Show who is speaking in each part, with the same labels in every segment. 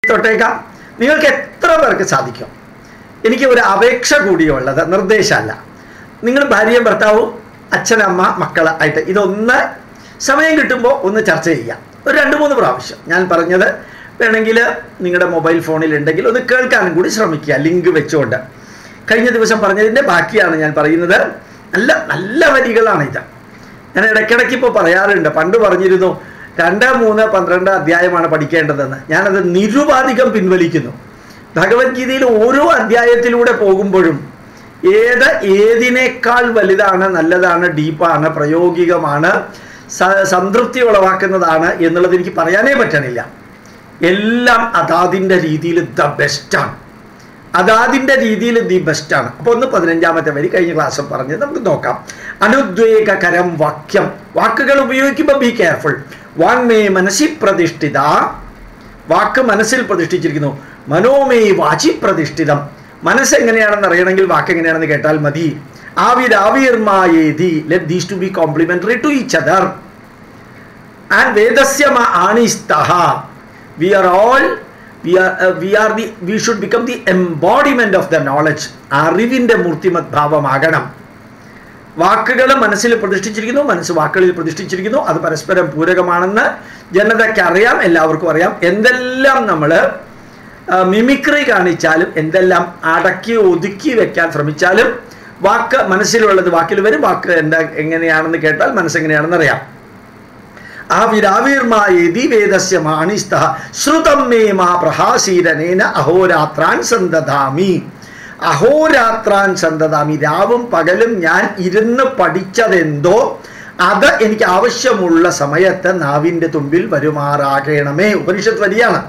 Speaker 1: തൊട്ടേക്കാം നിങ്ങൾക്ക് എത്ര പേർക്ക് സാധിക്കും എനിക്ക് ഒരു അപേക്ഷ കൂടിയുള്ളത് നിർദ്ദേശമല്ല നിങ്ങൾ ഭാര്യയും ഭർത്താവും അച്ഛനമ്മ മക്കൾ ആയിട്ട് ഇതൊന്ന് സമയം കിട്ടുമ്പോൾ ഒന്ന് ചർച്ച ചെയ്യാം ഒരു രണ്ട് മൂന്ന് പ്രാവശ്യം ഞാൻ പറഞ്ഞത് വേണമെങ്കിൽ നിങ്ങളുടെ മൊബൈൽ ഫോണിൽ ഉണ്ടെങ്കിൽ ഒന്ന് കേൾക്കാനും കൂടി ശ്രമിക്കുക ലിങ്ക് വെച്ചുകൊണ്ട് കഴിഞ്ഞ ദിവസം പറഞ്ഞതിൻ്റെ ബാക്കിയാണ് ഞാൻ പറയുന്നത് നല്ല നല്ല വരികളാണ് ഇത് ഞാൻ ഇടയ്ക്കിടയ്ക്ക് ഇപ്പോൾ പറയാറുണ്ട് പണ്ട് പറഞ്ഞിരുന്നു രണ്ട് മൂന്ന് പന്ത്രണ്ട് അധ്യായമാണ് പഠിക്കേണ്ടതെന്ന് ഞാനത് നിരുപാധികം പിൻവലിക്കുന്നു ഭഗവത്ഗീതയിൽ ഓരോ അധ്യായത്തിലൂടെ പോകുമ്പോഴും ഏത് ഏതിനേക്കാൾ വലുതാണ് നല്ലതാണ് ഡീപ്പാണ് പ്രായോഗികമാണ് സ- സംതൃപ്തി ഉളവാക്കുന്നതാണ് എന്നുള്ളത് എനിക്ക് പറയാനേ പറ്റണില്ല എല്ലാം അതാതിൻ്റെ രീതിയിൽ ദ ബെസ്റ്റാണ് അതാതിൻ്റെ രീതിയിൽ ദി ബെസ്റ്റാണ് അപ്പോൾ ഒന്ന് പതിനഞ്ചാമത്തെ വരി കഴിഞ്ഞ ക്ലാസ്സിൽ പറഞ്ഞത് നമുക്ക് നോക്കാം അനുദ്വേഗകരം വാക്യം വാക്കുകൾ ഉപയോഗിക്കുമ്പോൾ ബി കെയർഫുൾ വാങ്മേ മനസ്സി പ്രതിഷ്ഠിത വാക്ക് മനസ്സിൽ പ്രതിഷ്ഠിച്ചിരിക്കുന്നു മനോമേ വാചി പ്രതിഷ്ഠിതം മനസ്സ് എങ്ങനെയാണെന്ന് അറിയണമെങ്കിൽ വാക്ക് എങ്ങനെയാണെന്ന് കേട്ടാൽ മതി ആവിരാവിർമായേതി let these two be complementary to each other and വേദസ്യ ആണിസ്തഹ we are all we are we are the we should become the embodiment of the knowledge അറിവിന്റെ മൂർത്തിമത് ഭാവമാകണം വാക്കുകൾ മനസ്സിൽ പ്രതിഷ്ഠിച്ചിരിക്കുന്നു മനസ്സ് വാക്കുകളിൽ പ്രതിഷ്ഠിച്ചിരിക്കുന്നു അത് പരസ്പരം പൂരകമാണെന്ന് ജനതയ്ക്ക് അറിയാം എല്ലാവർക്കും അറിയാം എന്തെല്ലാം നമ്മൾ മിമിക്രി കാണിച്ചാലും എന്തെല്ലാം അടക്കി ഒതുക്കി വെക്കാൻ ശ്രമിച്ചാലും വാക്ക് മനസ്സിലുള്ളത് വാക്കിൽ വരും വാക്ക് എന്താ എങ്ങനെയാണെന്ന് കേട്ടാൽ മനസ്സെങ്ങനെയാണെന്ന് അറിയാം ആവിരാവിർമായേതി വേദസ്യ മാണിസ്ത ശ്രുതം മേ മാ പ്രഹാസീരനേന അഹോരാത്രാൻ സന്തതാമി അഹോരാത്രാൻ സന്തതാമി രാവും പകലും ഞാൻ ഇരുന്ന് പഠിച്ചതെന്തോ അത് എനിക്ക് ആവശ്യമുള്ള സമയത്ത് നാവിൻ്റെ തുമ്പിൽ വരുമാറാകണമേ ഉപനിഷത്ത് വരിയാണ്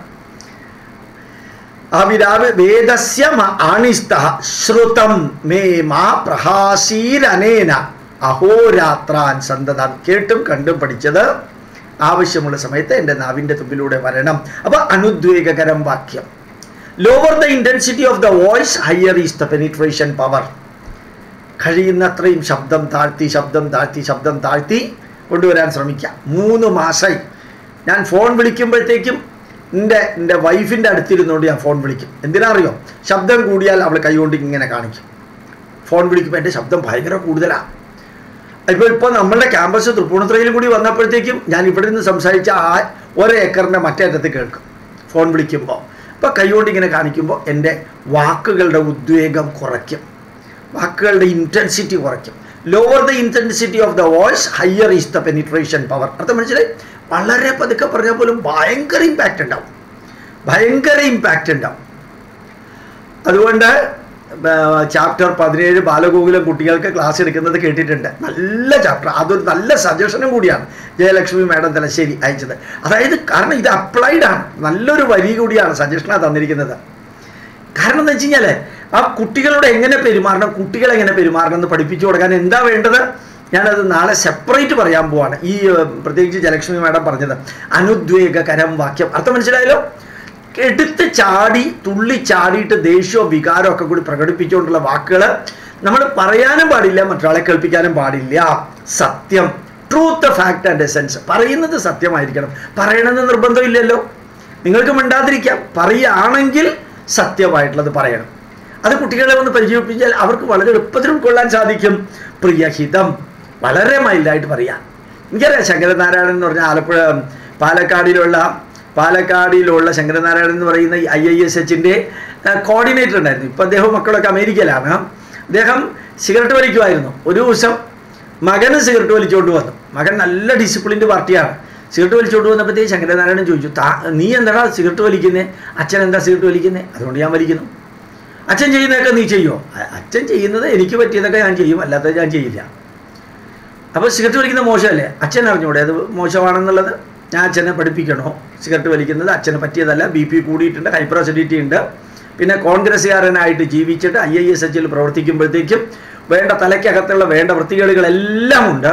Speaker 1: അവിരാവ് വേദസ്യ മ- ആണിസ്തഃ ശ്രുതം മേ മാ പ്രഹാസീരനേന അഹോരാത്രാൻ സന്തതം കേട്ടും കണ്ടും പഠിച്ചത് ആവശ്യമുള്ള സമയത്ത് എൻ്റെ നാവിൻ്റെ തുമ്പിലൂടെ വരണം അപ്പൊ അനുദ്വേഗകരം വാക്യം lower the intensity of the voice higher is the penetration power കഴിയുന്നത്രയും ശബ്ദം താഴ്ത്തി ശബ്ദം താഴ്ത്തി ശബ്ദം താഴ്ത്തി കൊണ്ടുവരാൻ ശ്രമിക്കാം മൂന്ന് മാസമായി ഞാൻ ഫോൺ വിളിക്കുമ്പോഴത്തേക്കും എൻ്റെ എൻ്റെ വൈഫിൻ്റെ അടുത്തിരുന്നുകൊണ്ട് ഞാൻ ഫോൺ വിളിക്കും എന്തിനാ അറിയോ ശബ്ദം കൂടിയാൽ അവൾ കൈകൊണ്ട് ഇങ്ങനെ കാണിക്കും ഫോൺ വിളിക്കുമ്പോൾ എൻ്റെ ശബ്ദം ഭയങ്കര കൂടുതലാണ് ഇപ്പോൾ ഇപ്പോൾ നമ്മളുടെ ക്യാമ്പസ് തൃപ്പൂണിത്തുറയിൽ കൂടി വന്നപ്പോഴത്തേക്കും ഞാൻ ഇവിടെ നിന്ന് സംസാരിച്ച ആ ഒരേക്കറിൻ്റെ മറ്റേ അറ്റത്ത് കേൾക്കും ഫോൺ വിളിക്കുമ്പോൾ ഇപ്പോൾ കൈകൊണ്ട് ഇങ്ങനെ കാണിക്കുമ്പോൾ എൻ്റെ വാക്കുകളുടെ ഉദ്വേഗം കുറയ്ക്കും വാക്കുകളുടെ ഇൻറ്റൻസിറ്റി കുറയ്ക്കും lower the intensity of the voice higher is the penetration power അർത്ഥം മനസ്സിലായി വളരെ പതുക്കെ പറഞ്ഞാൽ പോലും ഭയങ്കര ഇമ്പാക്റ്റ് ഉണ്ടാവും ഭയങ്കര ഇമ്പാക്റ്റ് ഉണ്ടാവും അതുകൊണ്ട് ചാപ്റ്റർ പതിനേഴ് ബാലഗോകുലം കുട്ടികൾക്ക് ക്ലാസ് എടുക്കുന്നത് കേട്ടിട്ടുണ്ട് നല്ല ചാപ്റ്റർ അതൊരു നല്ല സജഷനും കൂടിയാണ് ജയലക്ഷ്മി മാഡം തലശ്ശേരി അയച്ചത് അതായത് കാരണം ഇത് അപ്ലൈഡ് ആണ് നല്ലൊരു വരി കൂടിയാണ് സജഷനാണ് തന്നിരിക്കുന്നത് കാരണം എന്താ വെച്ച് കഴിഞ്ഞാൽ ആ കുട്ടികളോട് എങ്ങനെ പെരുമാറണം കുട്ടികൾ എങ്ങനെ പെരുമാറണം എന്ന് പഠിപ്പിച്ചു കൊടുക്കാൻ എന്താ വേണ്ടത് ഞാനത് നാളെ സെപ്പറേറ്റ് പറയാൻ പോവാണ് ഈ ഏർ, പ്രത്യേകിച്ച് ജലക്ഷ്മി മാഡം പറഞ്ഞത് അനുദ്വേഗകരം വാക്യം അർത്ഥം മനസ്സിലായല്ലോ എടുത്ത് ചാടി തുള്ളി ചാടിയിട്ട് ദേഷ്യവും വികാരവും ഒക്കെ കൂടി പ്രകടിപ്പിച്ചുകൊണ്ടുള്ള വാക്കുകൾ നമ്മൾ പറയാനും പാടില്ല മറ്റൊരാളെ കേൾപ്പിക്കാനും പാടില്ല സത്യം ട്രൂത്ത് ഫാക്ട് ആൻഡ് എസെൻസ് പറയുന്നത് സത്യമായിരിക്കണം പറയണമെന്ന് നിർബന്ധമില്ലല്ലോ നിങ്ങൾക്ക് മിണ്ടാതിരിക്കാം പറയുകയാണെങ്കിൽ സത്യമായിട്ടുള്ളത് പറയണം അത് കുട്ടികളെ ഒന്ന് പരിചയിപ്പിച്ചാൽ അവർക്ക് വളരെ എളുപ്പത്തിൽ ഉൾക്കൊള്ളാൻ സാധിക്കും പ്രിയഹിതം വളരെ മൈൽഡായിട്ട് പറയാം എനിക്കറിയാം ശങ്കരനാരായണൻ എന്ന് പറഞ്ഞാൽ ആലപ്പുഴ പാലക്കാടിലുള്ള പാലക്കാടിലുള്ള ശങ്കരനാരായണൻ എന്ന് പറയുന്ന ഐ ഐ എസ് എച്ചിൻ്റെ കോർഡിനേറ്റർ ഉണ്ടായിരുന്നു ഇപ്പം അദ്ദേഹം മക്കളൊക്കെ അമേരിക്കയിലാണ് അദ്ദേഹം സിഗരറ്റ് വലിക്കുമായിരുന്നു ഒരു ദിവസം മകന് സിഗരറ്റ് വലിച്ചുകൊണ്ട് വന്നു മകൻ നല്ല ഡിസിപ്ലിൻഡ് പാർട്ടിയാണ് സിഗരറ്റ് വലിച്ചുകൊണ്ട് വന്നപ്പോഴത്തേക്ക് ശങ്കരനാരായണൻ ചോദിച്ചു താ നീ എന്താടാ സിഗരറ്റ് വലിക്കുന്നേ അച്ഛൻ എന്താ സിഗരറ്റ് വലിക്കുന്നേ അതുകൊണ്ട് ഞാൻ വലിക്കുന്നു അച്ഛൻ ചെയ്യുന്നതൊക്കെ നീ ചെയ്യുമോ അ- അച്ഛൻ ചെയ്യുന്നത് എനിക്ക് പറ്റിയതൊക്കെ ഞാൻ ചെയ്യും അല്ലാത്തത് ഞാൻ ചെയ്യില്ല അപ്പോൾ സിഗരറ്റ് വലിക്കുന്നത് മോശമല്ലേ അച്ഛൻ അറിഞ്ഞൂടെ അത് മോശമാണെന്നുള്ളത് ഞാൻ അച്ഛനെ പഠിപ്പിക്കണോ സിഗരറ്റ് വലിക്കുന്നത് അച്ഛന് പറ്റിയതല്ല ബി പി കൂടിയിട്ടുണ്ട് ഹൈപ്പർ അസിഡിറ്റി ഉണ്ട് പിന്നെ കോൺഗ്രസ്സുകാരനായിട്ട് ജീവിച്ചിട്ട് ഐ ഐ എസ് എച്ചിൽ പ്രവർത്തിക്കുമ്പോഴത്തേക്കും വേണ്ട തലയ്ക്കകത്തുള്ള വേണ്ട വൃത്തികേടുകളെല്ലാം ഉണ്ട്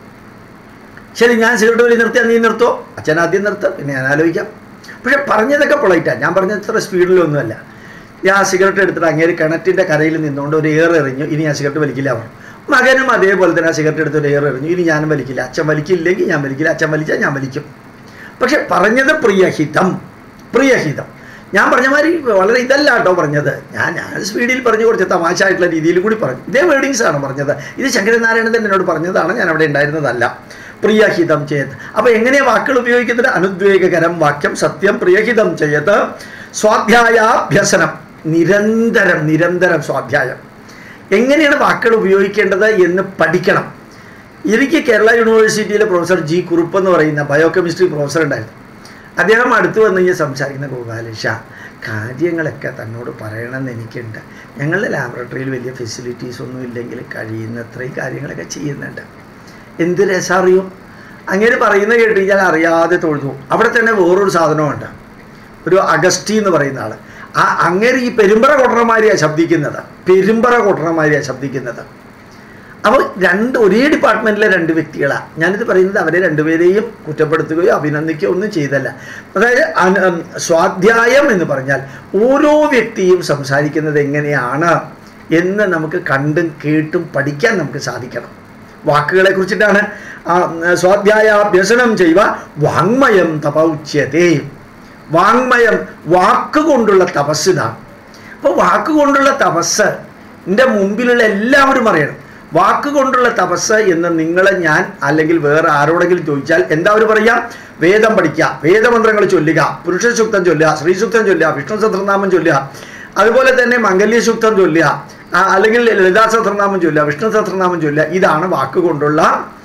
Speaker 1: ശരി ഞാൻ സിഗരറ്റ് വലി നിർത്തിയാൽ നീ നിർത്തോ അച്ഛൻ ആദ്യം നിർത്തും പിന്നെ ഞാൻ ആലോചിക്കാം പക്ഷെ പറഞ്ഞതൊക്കെ പൊളൈറ്റാണ് ഞാൻ പറഞ്ഞത് ഇത്ര സ്പീഡിലൊന്നുമല്ല ഞാൻ സിഗരറ്റ് എടുത്തിട്ട് അങ്ങേര് കിണറ്റിൻ്റെ കരയിൽ നിന്നുകൊണ്ട് ഒരു ഏർ എറിഞ്ഞു ഇനി ഞാൻ സിഗരറ്റ് വലിക്കില്ല പറഞ്ഞു മകനും അതേപോലെ തന്നെ ആ സിഗരറ്റ് എടുത്ത് ഒരു ഏർ എറിഞ്ഞു ഇനി ഞാനും വലിക്കില്ല അച്ഛൻ വലിക്കില്ലെങ്കിൽ ഞാൻ വലിക്കില്ല അച്ഛൻ വലിച്ചാൽ ഞാൻ വലിക്കും പക്ഷെ പറഞ്ഞത് പ്രിയഹിതം പ്രിയഹിതം ഞാൻ പറഞ്ഞ മാതിരി വളരെ ഇതല്ല കേട്ടോ പറഞ്ഞത് ഞാൻ ഞാൻ സ്പീഡിൽ പറഞ്ഞു കുറച്ച് തമാശ ആയിട്ടുള്ള രീതിയിൽ കൂടി പറഞ്ഞു ഇതേ വേർഡിങ്സ് ആണ് പറഞ്ഞത് ഇത് ശങ്കരനാരായണൻ തന്നെ എന്നോട് പറഞ്ഞതാണ് ഞാൻ അവിടെ ഉണ്ടായിരുന്നതല്ല പ്രിയഹിതം ചെയ്ത് അപ്പോൾ എങ്ങനെയാണ് വാക്കുകൾ ഉപയോഗിക്കുന്നത് അനുദ്വേഗകരം വാക്യം സത്യം പ്രിയഹിതം ചെയ്ത് സ്വാധ്യായാഭ്യസനം നിരന്തരം നിരന്തരം സ്വാധ്യായം എങ്ങനെയാണ് വാക്കുകൾ ഉപയോഗിക്കേണ്ടത് എന്ന് പഠിക്കണം എനിക്ക് കേരള യൂണിവേഴ്സിറ്റിയിലെ പ്രൊഫസർ ജി കുറുപ്പ് എന്ന് പറയുന്ന ബയോകെമിസ്ട്രി പ്രൊഫസർ ഉണ്ടായിരുന്നു അദ്ദേഹം അടുത്ത് വന്ന് കഴിഞ്ഞാൽ സംസാരിക്കുന്ന ഗോപാലേഷ കാര്യങ്ങളൊക്കെ തന്നോട് പറയണമെന്ന് എനിക്കുണ്ട് ഞങ്ങളുടെ ലാബറട്ടറിയിൽ വലിയ ഫെസിലിറ്റീസ് ഒന്നും ഇല്ലെങ്കിൽ കഴിയുന്നത്രയും കാര്യങ്ങളൊക്കെ ചെയ്യുന്നുണ്ട് എന്ത് രസറിയോ അങ്ങനെ പറയുന്ന കേട്ട് കഴിഞ്ഞാൽ അറിയാതെ തൊഴുതു അവിടെ തന്നെ വേറൊരു സാധനമുണ്ട് ഒരു അഗസ്റ്റി എന്ന് പറയുന്ന ആൾ ആ അങ്ങനെ ഈ പെരുമ്പറ കൊട്ടണമാരിയാണ് ശബ്ദിക്കുന്നത് പെരുമ്പറ കൊട്ടണമാരിയാണ് ശബ്ദിക്കുന്നത് അപ്പോൾ രണ്ട് ഒരേ ഡിപ്പാർട്ട്മെൻറ്റിലെ രണ്ട് വ്യക്തികളാണ് ഞാനിത് പറയുന്നത് അവരെ രണ്ടുപേരെയും കുറ്റപ്പെടുത്തുകയോ അഭിനന്ദിക്കുകയോ ഒന്നും ചെയ്തല്ല അതായത് അന- ഉം, സ്വാധ്യായം എന്ന് പറഞ്ഞാൽ ഓരോ വ്യക്തിയും സംസാരിക്കുന്നത് എങ്ങനെയാണ് എന്ന് നമുക്ക് കണ്ടും കേട്ടും പഠിക്കാൻ നമുക്ക് സാധിക്കണം വാക്കുകളെ കുറിച്ചിട്ടാണ് ആ, സ്വാധ്യായ അഭ്യസനം ചെയ്യുക വാങ്മയം തപൗച്യതേ വാങ്മയം വാക്കുകൊണ്ടുള്ള തപസ് ഇതാണ് അപ്പോൾ വാക്കുകൊണ്ടുള്ള തപസ് എൻ്റെ മുമ്പിലുള്ള എല്ലാവരും അറിയണം വാക്കുകൊണ്ടുള്ള തപസ് എന്ന് നിങ്ങളെ ഞാൻ അല്ലെങ്കിൽ വേറെ ആരോടെങ്കിലും ചോദിച്ചാൽ എന്താ അവർ പറയാ വേദം പഠിക്കുക വേദമന്ത്രങ്ങൾ ചൊല്ലുക പുരുഷ സൂക്തം ചൊല്ലുക ശ്രീസൂക്തം ചൊല്ലുക വിഷ്ണു സഹസ്രനാമം ചൊല്ലുക അതുപോലെ തന്നെ മംഗല്യ സൂക്തം ചൊല്ലുക ആ, അല്ലെങ്കിൽ ലളിതാ സഹസ്രനാമം ചൊല്ലുക വിഷ്ണു സഹസ്രനാമം ചൊല്ലുക ഇതാണ് വാക്കുകൊണ്ടുള്ള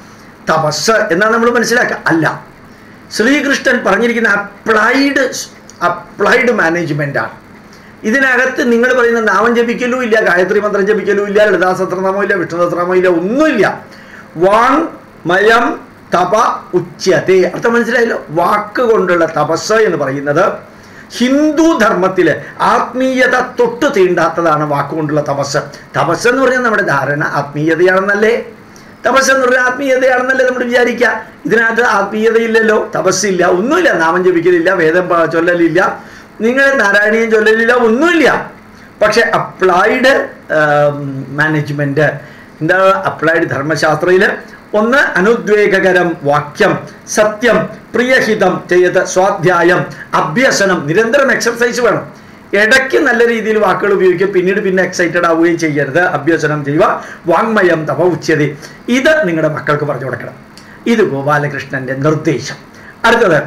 Speaker 1: തപസ് എന്നാണ് നമ്മൾ മനസ്സിലാക്കുക അല്ല ശ്രീകൃഷ്ണൻ പറഞ്ഞിരിക്കുന്ന അപ്ലൈഡ് അപ്ലൈഡ് മാനേജ്മെൻ്റാണ് ഇതിനകത്ത് നിങ്ങൾ പറയുന്ന നാമം ജപിക്കലും ഇല്ല ഗായത്രി മന്ത്രം ജപിക്കലും ഇല്ല ലളിതാ സഹസ്രനാമം ഇല്ല വിഷ്ണു സഹസ്രനാമം ഇല്ല ഒന്നുമില്ല വാങ് മയം തപ ഉച്യത്തെ അർത്ഥം മനസ്സിലായല്ലോ വാക്ക് കൊണ്ടുള്ള തപസ് എന്ന് പറയുന്നത് ഹിന്ദു ധർമ്മത്തിൽ ആത്മീയത തൊട്ട് തീണ്ടാത്തതാണ് വാക്കുകൊണ്ടുള്ള തപസ് തപസ് എന്ന് പറഞ്ഞാൽ നമ്മുടെ ധാരണ ആത്മീയതയാണെന്നല്ലേ തപസ് എന്ന് പറഞ്ഞാൽ ആത്മീയതയാണെന്നല്ലേ നമ്മൾ വിചാരിക്കുക ഇതിനകത്ത് ആത്മീയതയില്ലല്ലോ തപസ്സില്ല ഒന്നുമില്ല നാമം ജപിക്കലില്ല വേദം പ- ചൊല്ലലില്ല നിങ്ങൾ നാരായണീയം ചൊല്ലലില്ല ഒന്നുമില്ല പക്ഷെ അപ്ലൈഡ് മാനേജ്മെന്റ് എന്താ അപ്ലൈഡ് ധർമ്മശാസ്ത്രയിൽ ഒന്ന് അനുദ്വേഗകരം വാക്യം സത്യം പ്രിയഹിതം ചെയ്ത് സ്വാധ്യായം അഭ്യസനം നിരന്തരം എക്സർസൈസ് വേണം ഇടയ്ക്ക് നല്ല രീതിയിൽ വാക്കുകൾ ഉപയോഗിക്കുക പിന്നീട് പിന്നെ എക്സൈറ്റഡ് ആവുകയും ചെയ്യരുത് അഭ്യസനം ചെയ്യുക വാങ്മയം തപ ഉച്ചതി ഇത് നിങ്ങളുടെ മക്കൾക്ക് പറഞ്ഞു കൊടുക്കണം ഇത് ഗോപാലകൃഷ്ണന്റെ നിർദ്ദേശം അടുത്തത്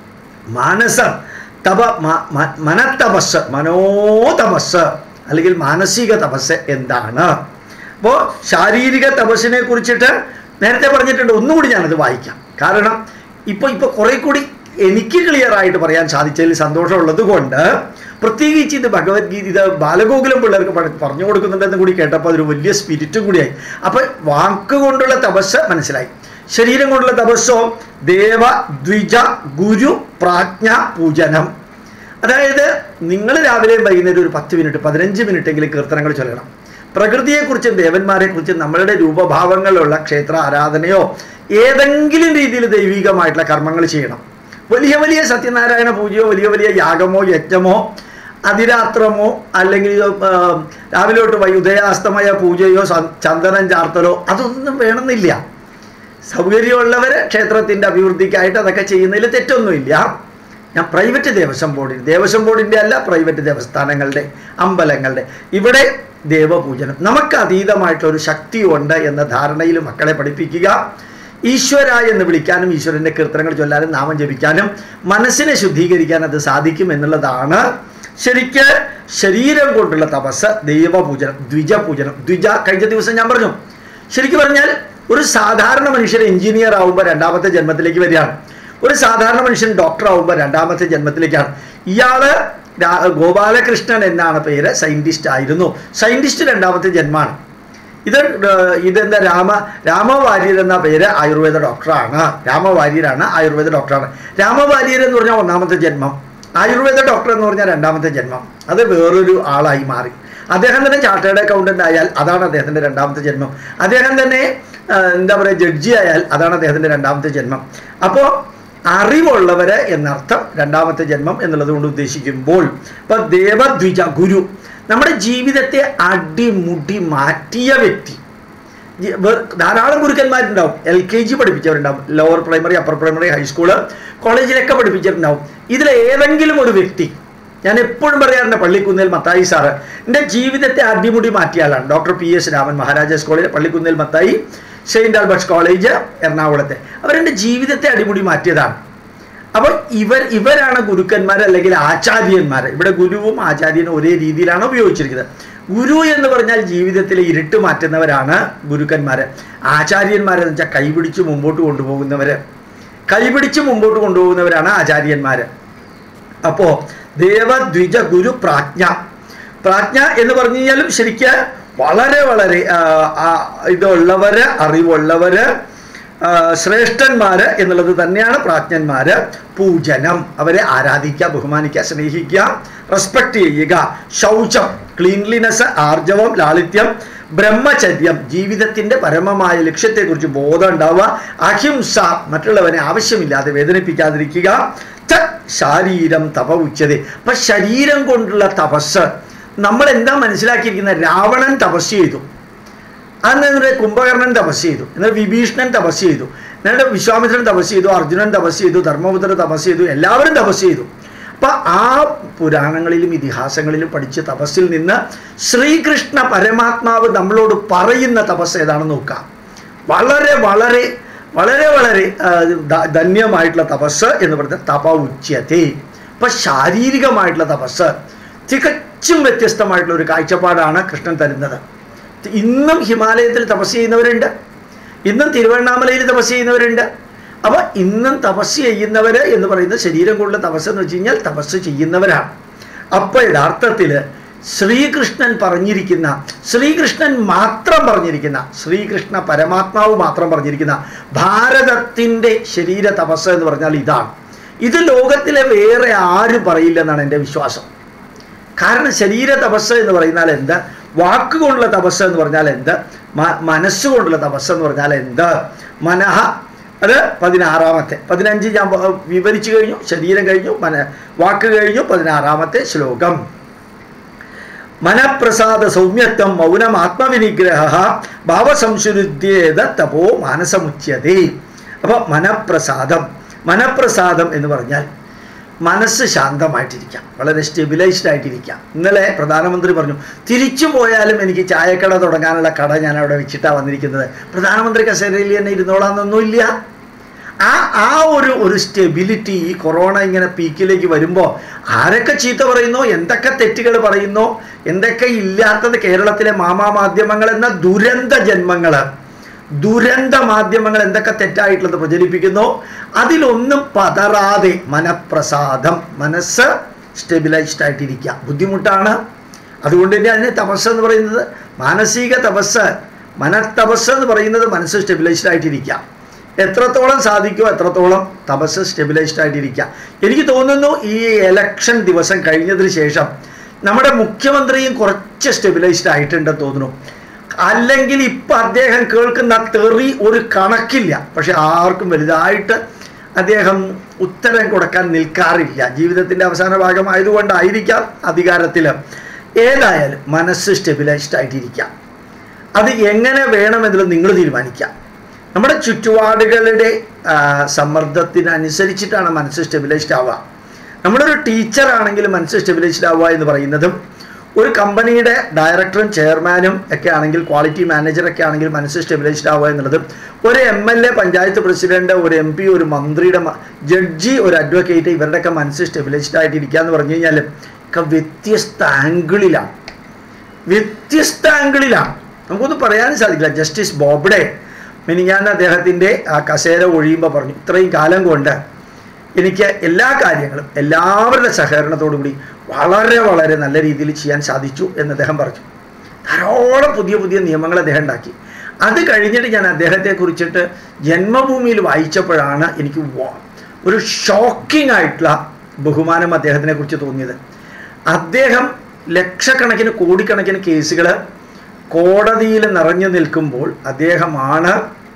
Speaker 1: മാനസം തപ മ- മ- മനത്തപസ് മനോതപസ് അല്ലെങ്കിൽ മാനസിക തപസ് എന്താണ് അപ്പോൾ ശാരീരിക തപസ്സിനെ കുറിച്ചിട്ട് നേരത്തെ പറഞ്ഞിട്ടുണ്ട് ഒന്നുകൂടി ഞാനത് വായിക്കാം കാരണം ഇപ്പോൾ ഇപ്പോൾ കുറെ കൂടി എനിക്ക് ക്ലിയർ ആയിട്ട് പറയാൻ സാധിച്ചതിൽ സന്തോഷമുള്ളത് കൊണ്ട് പ്രത്യേകിച്ച് ഇത് ഭഗവത്ഗീത ഇത് ബാലഗോകുലം പിള്ളേർക്ക് പഠി- പറഞ്ഞു കൊടുക്കുന്നുണ്ടെന്ന് കൂടി കേട്ടപ്പോൾ അതൊരു വലിയ സ്പിരിറ്റും കൂടിയായി അപ്പോൾ വാക്കുകൊണ്ടുള്ള തപസ് മനസ്സിലായി ശരീരം കൊണ്ടുള്ള തപസ്സോ ദേവ ദ്വിജ ഗുരു പ്രാജ്ഞ പൂജനം അതായത് നിങ്ങൾ രാവിലെയും വൈകുന്നേരം ഒരു പത്ത് മിനിറ്റ് പതിനഞ്ച് മിനിറ്റെങ്കിലും കീർത്തനങ്ങൾ ചൊല്ലണം പ്രകൃതിയെക്കുറിച്ചും ദേവന്മാരെക്കുറിച്ചും നമ്മളുടെ രൂപഭാവങ്ങളുള്ള ക്ഷേത്ര ആരാധനയോ ഏതെങ്കിലും രീതിയിൽ ദൈവികമായിട്ടുള്ള കർമ്മങ്ങൾ ചെയ്യണം വലിയ വലിയ സത്യനാരായണ പൂജയോ വലിയ വലിയ യാഗമോ യജ്ഞമോ അതിരാത്രമോ അല്ലെങ്കിൽ ആ, രാവിലെ തൊട്ട് വൈ ഉദയാസ്തമയ പൂജയോ സ- ചന്ദനം ചാർത്തലോ അതൊന്നും വേണമെന്നില്ല സൗകര്യമുള്ളവർ ക്ഷേത്രത്തിൻ്റെ അഭിവൃദ്ധിക്കായിട്ട് അതൊക്കെ ചെയ്യുന്നതിൽ തെറ്റൊന്നുമില്ല ഞാൻ പ്രൈവറ്റ് ദേവസ്വം ബോർഡിൽ ദേവസ്വം ബോർഡിൻ്റെ അല്ല പ്രൈവറ്റ് ദേവസ്ഥാനങ്ങളുടെ അമ്പലങ്ങളുടെ ഇവിടെ ദേവപൂജനം നമുക്ക് അതീതമായിട്ടുള്ള ഒരു ശക്തിയുണ്ട് എന്ന ധാരണയിൽ മക്കളെ പഠിപ്പിക്കുക ഈശ്വര എന്ന് വിളിക്കാനും ഈശ്വരൻ്റെ കീർത്തനങ്ങൾ ചൊല്ലാനും നാമം ജപിക്കാനും മനസ്സിനെ ശുദ്ധീകരിക്കാൻ അത് സാധിക്കും എന്നുള്ളതാണ് ശരിക്ക് ശരീരം കൊണ്ടുള്ള തപസ് ദൈവപൂജനം ദ്വിജപൂജനം ദ്വിജ കഴിഞ്ഞ ദിവസം ഞാൻ പറഞ്ഞു ശരിക്കും പറഞ്ഞാൽ ഒരു സാധാരണ മനുഷ്യൻ എഞ്ചിനീയർ ആവുമ്പോൾ രണ്ടാമത്തെ ജന്മത്തിലേക്ക് വരികയാണ് ഒരു സാധാരണ മനുഷ്യൻ ഡോക്ടർ ആവുമ്പോൾ രണ്ടാമത്തെ ജന്മത്തിലേക്കാണ് ഇയാള് രാ- ഗോപാലകൃഷ്ണൻ എന്നാണ് പേര് സയന്റിസ്റ്റ് ആയിരുന്നു സയന്റിസ്റ്റ് രണ്ടാമത്തെ ജന്മാണ് ഇത് ഏർ ഇതെന്താ രാമ രാമവാര്യർ എന്ന പേര് ആയുർവേദ ഡോക്ടറാണ് രാമവാര്യരാണ് ആയുർവേദ ഡോക്ടറാണ് രാമവാര്യർ എന്ന് പറഞ്ഞാൽ ഒന്നാമത്തെ ജന്മം ആയുർവേദ ഡോക്ടർ എന്ന് പറഞ്ഞാൽ രണ്ടാമത്തെ ജന്മം അത് വേറൊരു ആളായി മാറി അദ്ദേഹം തന്നെ ചാർട്ടേഡ് അക്കൗണ്ടന്റ് ആയാൽ അതാണ് അദ്ദേഹത്തിന്റെ രണ്ടാമത്തെ ജന്മം അദ്ദേഹം തന്നെ ആ, എന്താ പറയുക ജഡ്ജി ആയാൽ അതാണ് അദ്ദേഹത്തിന്റെ രണ്ടാമത്തെ ജന്മം അപ്പോൾ അറിവുള്ളവര് എന്നർത്ഥം രണ്ടാമത്തെ ജന്മം എന്നുള്ളത് കൊണ്ട് ഉദ്ദേശിക്കുമ്പോൾ ഇപ്പൊ ദേവദ്വിജ ഗുരു നമ്മുടെ ജീവിതത്തെ അടിമുടി മാറ്റിയ വ്യക്തി ജി- വേ- ധാരാളം ഗുരുക്കന്മാരുണ്ടാവും എൽ കെ ജി പഠിപ്പിച്ചവരുണ്ടാവും lower primary upper primary high school കോളേജിലൊക്കെ പഠിപ്പിച്ചിട്ടുണ്ടാവും ഇതിൽ ഏതെങ്കിലും ഒരു വ്യക്തി ഞാൻ എപ്പോഴും പറയാറുണ്ട് പള്ളിക്കുന്നിൽ മത്തായി സാറ് എൻ്റെ ജീവിതത്തെ അടിമുടി മാറ്റിയാലാണ് doctor P S Raman Maharajas college പള്ളിക്കുന്നിൽ മത്തായി സെയിൻറ്റ് ആൽബർട്ട്സ് കോളേജ് എറണാകുളത്തെ അവരെൻ്റെ ജീവിതത്തെ അടിമുടി മാറ്റിയതാണ് അപ്പോൾ ഇവർ ഇവരാണ് ഗുരുക്കന്മാർ അല്ലെങ്കിൽ ആചാര്യന്മാർ ഇവിടെ ഗുരുവും ആചാര്യനും ഒരേ രീതിയിലാണ് ഉപയോഗിച്ചിരിക്കുന്നത് ഗുരു എന്ന് പറഞ്ഞാൽ ജീവിതത്തിലെ ഇരുട്ട് മാറ്റുന്നവരാണ് ഗുരുക്കന്മാർ ആചാര്യന്മാരെന്ന് വെച്ചാൽ കൈപിടിച്ച് മുമ്പോട്ട് കൊണ്ടുപോകുന്നവർ കൈപിടിച്ച് മുമ്പോട്ട് കൊണ്ടുപോകുന്നവരാണ് ആചാര്യന്മാർ അപ്പോൾ ദേവദ്വിജ ഗുരു പ്രാജ്ഞ പ്രാജ്ഞ എന്ന് പറഞ്ഞു കഴിഞ്ഞാലും ശരിക്ക് വളരെ വളരെ ആ, ആ, ഇതുള്ളവര് അറിവുള്ളവര് ആ, ശ്രേഷ്ഠന്മാര് എന്നുള്ളത് തന്നെയാണ് പ്രാജ്ഞന്മാര് പൂജനം അവരെ ആരാധിക്കുക ബഹുമാനിക്കുക സ്നേഹിക്കുക റെസ്പെക്ട് ചെയ്യുക ശൗചം ക്ലീൻലിനെസ് ആർജവം ലാളിത്യം ബ്രഹ്മചര്യം ജീവിതത്തിന്റെ പരമമായ ലക്ഷ്യത്തെക്കുറിച്ച് ബോധം ഉണ്ടാവുക അഹിംസ മറ്റുള്ളവനെ ആവശ്യമില്ലാതെ വേദനിപ്പിക്കാതിരിക്കുക ത ശാരീരം തപ ഉച്ചത് അപ്പൊ ശരീരം കൊണ്ടുള്ള തപസ് നമ്മൾ എന്താ മനസ്സിലാക്കിയിരിക്കുന്നത് രാവണൻ തപസ് ചെയ്തു അന്ന് എന്നിട്ട് കുംഭകർണൻ തപസ് ചെയ്തു എന്നിട്ട് വിഭീഷണൻ തപസ് ചെയ്തു എന്നിട്ട് വിശ്വാമിത്രൻ തപസ് ചെയ്തു അർജുനൻ തപസ് ചെയ്തു ധർമ്മപുത്രൻ തപസ് ചെയ്തു എല്ലാവരും തപസ് ചെയ്തു അപ്പൊ ആ പുരാണങ്ങളിലും ഇതിഹാസങ്ങളിലും പഠിച്ച തപസ്സിൽ നിന്ന് ശ്രീകൃഷ്ണ പരമാത്മാവ് നമ്മളോട് പറയുന്ന തപസ് ഏതാണെന്ന് നോക്കാം വളരെ വളരെ വളരെ വളരെ ആ, ധ- ധന്യമായിട്ടുള്ള തപസ് എന്ന് പറയുന്നത് തപ ഉച്യത്തെ അപ്പൊ ശാരീരികമായിട്ടുള്ള തപസ് തികച്ചും വ്യത്യസ്തമായിട്ടുള്ള ഒരു കാഴ്ചപ്പാടാണ് കൃഷ്ണൻ തരുന്നത് ഇന്നും ഹിമാലയത്തിൽ തപസ് ചെയ്യുന്നവരുണ്ട് ഇന്നും തിരുവണ്ണാമലയിൽ തപസ് ചെയ്യുന്നവരുണ്ട് അപ്പൊ ഇന്നും തപസ് ചെയ്യുന്നവര് എന്ന് പറയുന്നത് ശരീരം കൊണ്ടുള്ള തപസ് എന്ന് വെച്ച് കഴിഞ്ഞാൽ തപസ് ചെയ്യുന്നവരാണ് അപ്പൊ യഥാർത്ഥത്തില് ശ്രീകൃഷ്ണൻ പറഞ്ഞിരിക്കുന്ന ശ്രീകൃഷ്ണൻ മാത്രം പറഞ്ഞിരിക്കുന്ന ശ്രീകൃഷ്ണ പരമാത്മാവ് മാത്രം പറഞ്ഞിരിക്കുന്ന ഭാരതത്തിൻ്റെ ശരീര തപസ് എന്ന് പറഞ്ഞാൽ ഇതാണ് ഇത് ലോകത്തിലെ വേറെ ആരും പറയില്ലെന്നാണ് എൻ്റെ വിശ്വാസം കാരണം ശരീര തപസ് എന്ന് പറഞ്ഞാൽ എന്ത് വാക്കുകൊണ്ടുള്ള തപസ് എന്ന് പറഞ്ഞാൽ എന്ത് മ- മനസ്സുകൊണ്ടുള്ള തപസ് എന്ന് പറഞ്ഞാൽ എന്ത് മനഃ അത് പതിനാറാമത്തെ പതിനഞ്ച് ഞാൻ പ- വിവരിച്ചു കഴിഞ്ഞു ശരീരം കഴിഞ്ഞു മന വാക്ക് കഴിഞ്ഞു പതിനാറാമത്തെ ശ്ലോകം മനഃപ്രസാദ സൗമ്യത്വം മൗനം ആത്മവിനിഗ്രഹ ഭാവസംശുരുദ്ധ്യേത തപോ മാനസമുച്യതേ അപ്പോൾ മനഃപ്രസാദം മനഃപ്രസാദം എന്ന് പറഞ്ഞാൽ മനസ്സ് ശാന്തമായിട്ടിരിക്കാം വളരെ സ്റ്റെബിലൈസ്ഡ് ആയിട്ടിരിക്കാം ഇന്നലെ പ്രധാനമന്ത്രി പറഞ്ഞു തിരിച്ചു പോയാലും എനിക്ക് ചായക്കട തുടങ്ങാനുള്ള കട ഞാൻ അവിടെ വെച്ചിട്ടാണ് വന്നിരിക്കുന്നത് പ്രധാനമന്ത്രി കസേരയിൽ തന്നെ ഇരുന്നോളാന്നൊന്നുമില്ല ആ ആ ഒരു ഒരു സ്റ്റെബിലിറ്റി ഈ കൊറോണ ഇങ്ങനെ പീക്കിലേക്ക് വരുമ്പോൾ ആരൊക്കെ ചീത്ത പറയുന്നോ എന്തൊക്കെ തെറ്റുകൾ പറയുന്നോ എന്തൊക്കെ ഇല്ലാത്തത് കേരളത്തിലെ മാമാ മാധ്യമങ്ങൾ എന്ന ദുരന്ത ജന്മങ്ങൾ ദുരന്ത മാധ്യമങ്ങൾ എന്തൊക്കെ തെറ്റായിട്ടുള്ളത് പ്രചരിപ്പിക്കുന്നു അതിലൊന്നും പതറാതെ മനഃപ്രസാദം മനസ്സ് സ്റ്റെബിലൈസ്ഡ് ആയിട്ടിരിക്കുക ബുദ്ധിമുട്ടാണ് അതുകൊണ്ട് തന്നെ അതിനെ തപസ് എന്ന് പറയുന്നത് മാനസിക തപസ് മനത്തപസ് എന്ന് പറയുന്നത് മനസ്സ് സ്റ്റെബിലൈസ്ഡ് ആയിട്ടിരിക്കുക എത്രത്തോളം സാധിക്കുമോ എത്രത്തോളം തപസ് സ്റ്റെബിലൈസ്ഡ് ആയിട്ടിരിക്കുക എനിക്ക് തോന്നുന്നു ഈ എലക്ഷൻ ദിവസം കഴിഞ്ഞതിന് ശേഷം നമ്മുടെ മുഖ്യമന്ത്രിയും കുറച്ച് സ്റ്റെബിലൈസ്ഡ് ആയിട്ടുണ്ടെന്ന് തോന്നുന്നു അല്ലെങ്കിൽ ഇപ്പം അദ്ദേഹം കേൾക്കുന്ന തെറി ഒരു കണക്കില്ല പക്ഷെ ആർക്കും വലുതായിട്ട് അദ്ദേഹം ഉത്തരം കൊടുക്കാൻ നിൽക്കാറില്ല ജീവിതത്തിൻ്റെ അവസാന ഭാഗമായതുകൊണ്ടായിരിക്കാം അധികാരത്തിൽ ഏതായാലും മനസ്സ് സ്റ്റെബിലൈസ്ഡ് ആയിട്ടിരിക്കാം അത് എങ്ങനെ വേണമെന്നുള്ളത് നിങ്ങൾ തീരുമാനിക്കാം നമ്മുടെ ചുറ്റുപാടുകളുടെ ആ, സമ്മർദ്ദത്തിനനുസരിച്ചിട്ടാണ് മനസ്സ് സ്റ്റെബിലൈസ്ഡ് ആവുക നമ്മളൊരു ടീച്ചറാണെങ്കിൽ മനസ്സ് സ്റ്റെബിലൈസ്ഡ് ആവുക എന്ന് പറയുന്നതും ഒരു കമ്പനിയുടെ ഡയറക്ടറും ചെയർമാനും ഒക്കെ ആണെങ്കിൽ ക്വാളിറ്റി മാനേജറൊക്കെ ആണെങ്കിൽ മനസ്സ് സ്റ്റെബിലൈസ്ഡ് ആവുക എന്നുള്ളതും ഒരു M L A panchayat president ഒരു എം പി ഒരു മന്ത്രിയുടെ മ- ജഡ്ജി ഒരു അഡ്വക്കേറ്റ് ഇവരുടെയൊക്കെ മനസ്സ് സ്റ്റെബിലൈസ്ഡ് ആയിട്ടിരിക്കുക എന്ന് പറഞ്ഞു കഴിഞ്ഞാൽ ഒക്കെ വ്യത്യസ്ത ആംഗിളിലാണ് വ്യത്യസ്ത ആംഗിളിലാണ് നമുക്കൊന്നും പറയാനും സാധിക്കില്ല ജസ്റ്റിസ് ബോബ്ഡെ മിനിഞ്ഞാന്ന് അദ്ദേഹത്തിൻ്റെ ആ കസേര ഒഴിയുമ്പോൾ പറഞ്ഞു ഇത്രയും കാലം കൊണ്ട് എനിക്ക് എല്ലാ കാര്യങ്ങളും എല്ലാവരുടെ സഹകരണത്തോടു കൂടി വളരെ വളരെ നല്ല രീതിയിൽ ചെയ്യാൻ സാധിച്ചു എന്ന് അദ്ദേഹം പറഞ്ഞു ധാരാളം പുതിയ പുതിയ നിയമങ്ങൾ അദ്ദേഹം ഉണ്ടാക്കി അത് കഴിഞ്ഞിട്ട് ഞാൻ അദ്ദേഹത്തെ കുറിച്ചിട്ട് ജന്മഭൂമിയിൽ വായിച്ചപ്പോഴാണ് എനിക്ക് വ- ഒരു ഷോക്കിംഗ് ആയിട്ടുള്ള ബഹുമാനം അദ്ദേഹത്തിനെ കുറിച്ച് തോന്നിയത് അദ്ദേഹം ലക്ഷക്കണക്കിന് കോടിക്കണക്കിന് കേസുകൾ കോടതിയിൽ നിറഞ്ഞു നിൽക്കുമ്പോൾ അദ്ദേഹമാണ്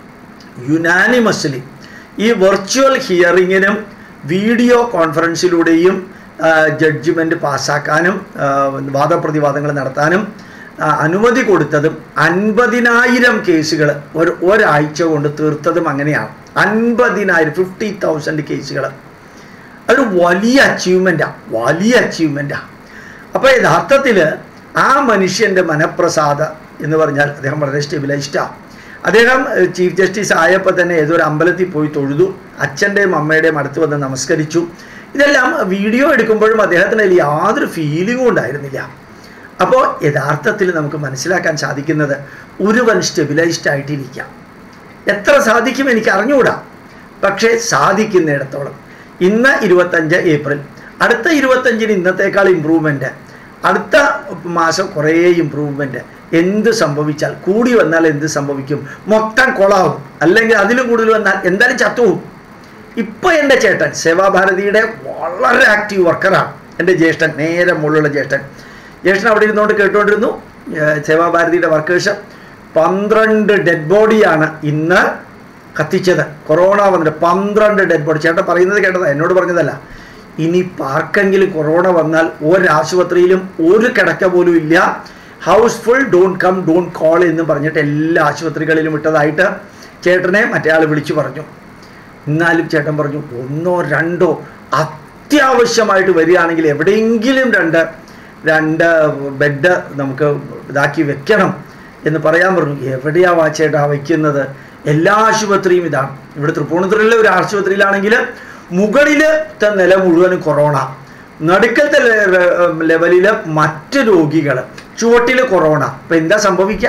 Speaker 1: യുനാനിമസ്ലി ഈ വെർച്വൽ ഹിയറിങ്ങിനും വീഡിയോ കോൺഫറൻസിലൂടെയും ജഡ്ജിമെൻ്റ് പാസ്സാക്കാനും ആ, വാദപ്രതിവാദങ്ങൾ നടത്താനും ആ, അനുമതി കൊടുത്തതും അൻപതിനായിരം കേസുകൾ ഒരു ഒരാഴ്ച കൊണ്ട് തീർത്തതും അങ്ങനെയാണ് അൻപതിനായിരം ഫിഫ്റ്റി തൗസൻഡ് കേസുകൾ അതൊരു വലിയ അച്ചീവ്മെൻറ്റാണ് വലിയ അച്ചീവ്മെൻറ്റാണ് അപ്പോൾ യഥാർത്ഥത്തിൽ ആ മനുഷ്യൻ്റെ മനപ്രസാദ എന്ന് പറഞ്ഞാൽ അദ്ദേഹം വളരെ സ്റ്റെബിലൈസ്ഡാണ് അദ്ദേഹം ഏഹ്, ചീഫ് ജസ്റ്റിസ് ആയപ്പോൾ തന്നെ ഏതൊരു അമ്പലത്തിൽ പോയി തൊഴുതു അച്ഛൻ്റെയും അമ്മയുടെയും അടുത്ത് വന്ന് നമസ്കരിച്ചു ഇതെല്ലാം വീഡിയോ എടുക്കുമ്പോഴും അദ്ദേഹത്തിന് അതിൽ യാതൊരു ഫീലിങ്ങും ഉണ്ടായിരുന്നില്ല അപ്പോൾ യഥാർത്ഥത്തിൽ നമുക്ക് മനസ്സിലാക്കാൻ സാധിക്കുന്നത് ഒരുവൻ സ്റ്റെബിലൈസ്ഡ് ആയിട്ടിരിക്കാം എത്ര സാധിക്കും എനിക്ക് അറിഞ്ഞുകൂടാ പക്ഷേ സാധിക്കുന്നിടത്തോളം ഇന്ന് ഇരുപത്തഞ്ച് ഏപ്രിൽ അടുത്ത ഇരുപത്തഞ്ചിന് ഇന്നത്തേക്കാൾ ഇമ്പ്രൂവ്മെൻറ്റ് അടുത്ത മാസം കുറേ ഇമ്പ്രൂവ്മെൻറ്റ് എന്ത് സംഭവിച്ചാൽ കൂടി വന്നാൽ എന്ത് സംഭവിക്കും മൊത്തം കൊളാവും അല്ലെങ്കിൽ അതിലും കൂടുതൽ വന്നാൽ എന്തായാലും ചത്തുപോകും ഇപ്പോൾ എൻ്റെ ചേട്ടൻ സേവാഭാരതിയുടെ വളരെ ആക്റ്റീവ് വർക്കറാണ് എൻ്റെ ജ്യേഷ്ഠൻ നേരെ മുകളിലുള്ള ജ്യേഷ്ഠൻ ജ്യേഷ്ഠൻ അവിടെ ഇരുന്നുകൊണ്ട് കേട്ടുകൊണ്ടിരുന്നു ഏഹ് സേവാഭാരതിയുടെ വർക്കേഴ്സ് പന്ത്രണ്ട് ഡെഡ് ബോഡിയാണ് ഇന്ന് കത്തിച്ചത് കൊറോണ വന്നിട്ട് പന്ത്രണ്ട് ഡെഡ് ബോഡി ചേട്ടൻ പറയുന്നത് കേട്ടതാ എന്നോട് പറഞ്ഞതല്ല ഇനി പാർക്കെങ്കിലും കൊറോണ വന്നാൽ ഒരാശുപത്രിയിലും ഒരു കിടക്ക പോലും ഇല്ല house full don't come don't call എന്ന് പറഞ്ഞിട്ട് എല്ലാ ആശുപത്രികളിലും ഇട്ടതായിട്ട് ചേട്ടനെ മറ്റേ ആൾ വിളിച്ചു പറഞ്ഞു എന്നാലും ചേട്ടൻ പറഞ്ഞു ഒന്നോ രണ്ടോ അത്യാവശ്യമായിട്ട് വരികയാണെങ്കിൽ എവിടെയെങ്കിലും രണ്ട് രണ്ട് ബെഡ് നമുക്ക് ഇതാക്കി വെക്കണം എന്ന് പറയാൻ പറഞ്ഞു എവിടെയാ വാച്ചേട്ടാ വയ്ക്കുന്നത് എല്ലാ ആശുപത്രിയും ഇതാണ് ഇവിടെ തൃപ്പൂണിത്തുറയിലെ ഒരു ആശുപത്രിയിലാണെങ്കിൽ മുകളിലത്തെ നില മുഴുവനും കൊറോണ നടുക്കത്തെ ലെവലിൽ മറ്റ് രോഗികൾ ചുവട്ടിൽ കൊറോണ അപ്പം എന്താ സംഭവിക്കുക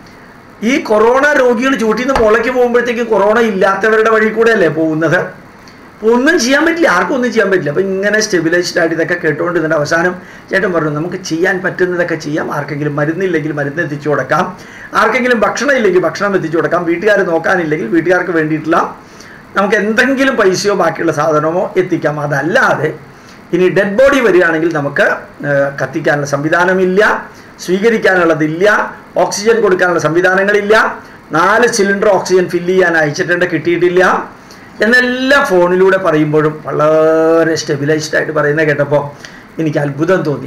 Speaker 1: ഈ കൊറോണ രോഗികൾ ചൂട്ടിൽ നിന്ന് മുളയ്ക്ക് പോകുമ്പോഴത്തേക്ക് കൊറോണ ഇല്ലാത്തവരുടെ വഴി കൂടെ അല്ലേ പോകുന്നത് അപ്പോൾ ഒന്നും ചെയ്യാൻ പറ്റില്ല ആർക്കും ഒന്നും ചെയ്യാൻ പറ്റില്ല അപ്പോൾ ഇങ്ങനെ സ്റ്റെബിലൈസ്ഡ് ആയിട്ട് ഇതൊക്കെ കേട്ടുകൊണ്ട് ഇതിൻ്റെ അവസാനം ചേട്ടൻ പറഞ്ഞു നമുക്ക് ചെയ്യാൻ പറ്റുന്നതൊക്കെ ചെയ്യാം ആർക്കെങ്കിലും മരുന്നില്ലെങ്കിൽ മരുന്ന് എത്തിച്ചു കൊടുക്കാം ആർക്കെങ്കിലും ഭക്ഷണം ഇല്ലെങ്കിൽ ഭക്ഷണം എത്തിച്ചു കൊടുക്കാം വീട്ടുകാർ നോക്കാനില്ലെങ്കിൽ വീട്ടുകാർക്ക് വേണ്ടിയിട്ടുള്ള നമുക്ക് എന്തെങ്കിലും പൈസയോ ബാക്കിയുള്ള സാധനമോ എത്തിക്കാം അതല്ലാതെ ഇനി ഡെഡ് ബോഡി വരികയാണെങ്കിൽ നമുക്ക് ഏഹ്, കത്തിക്കാനുള്ള സംവിധാനമില്ല സ്വീകരിക്കാനുള്ളതില്ല ഓക്സിജൻ കൊടുക്കാനുള്ള സംവിധാനങ്ങളില്ല നാല് സിലിണ്ടർ ഓക്സിജൻ ഫില്ല് ചെയ്യാൻ അയച്ചിട്ടുണ്ട് കിട്ടിയിട്ടില്ല എന്നെല്ലാം ഫോണിലൂടെ പറയുമ്പോഴും വളരെ സ്റ്റെബിലൈസ്ഡ് ആയിട്ട് പറയുന്നത് കേട്ടപ്പോൾ എനിക്ക് അത്ഭുതം തോന്നി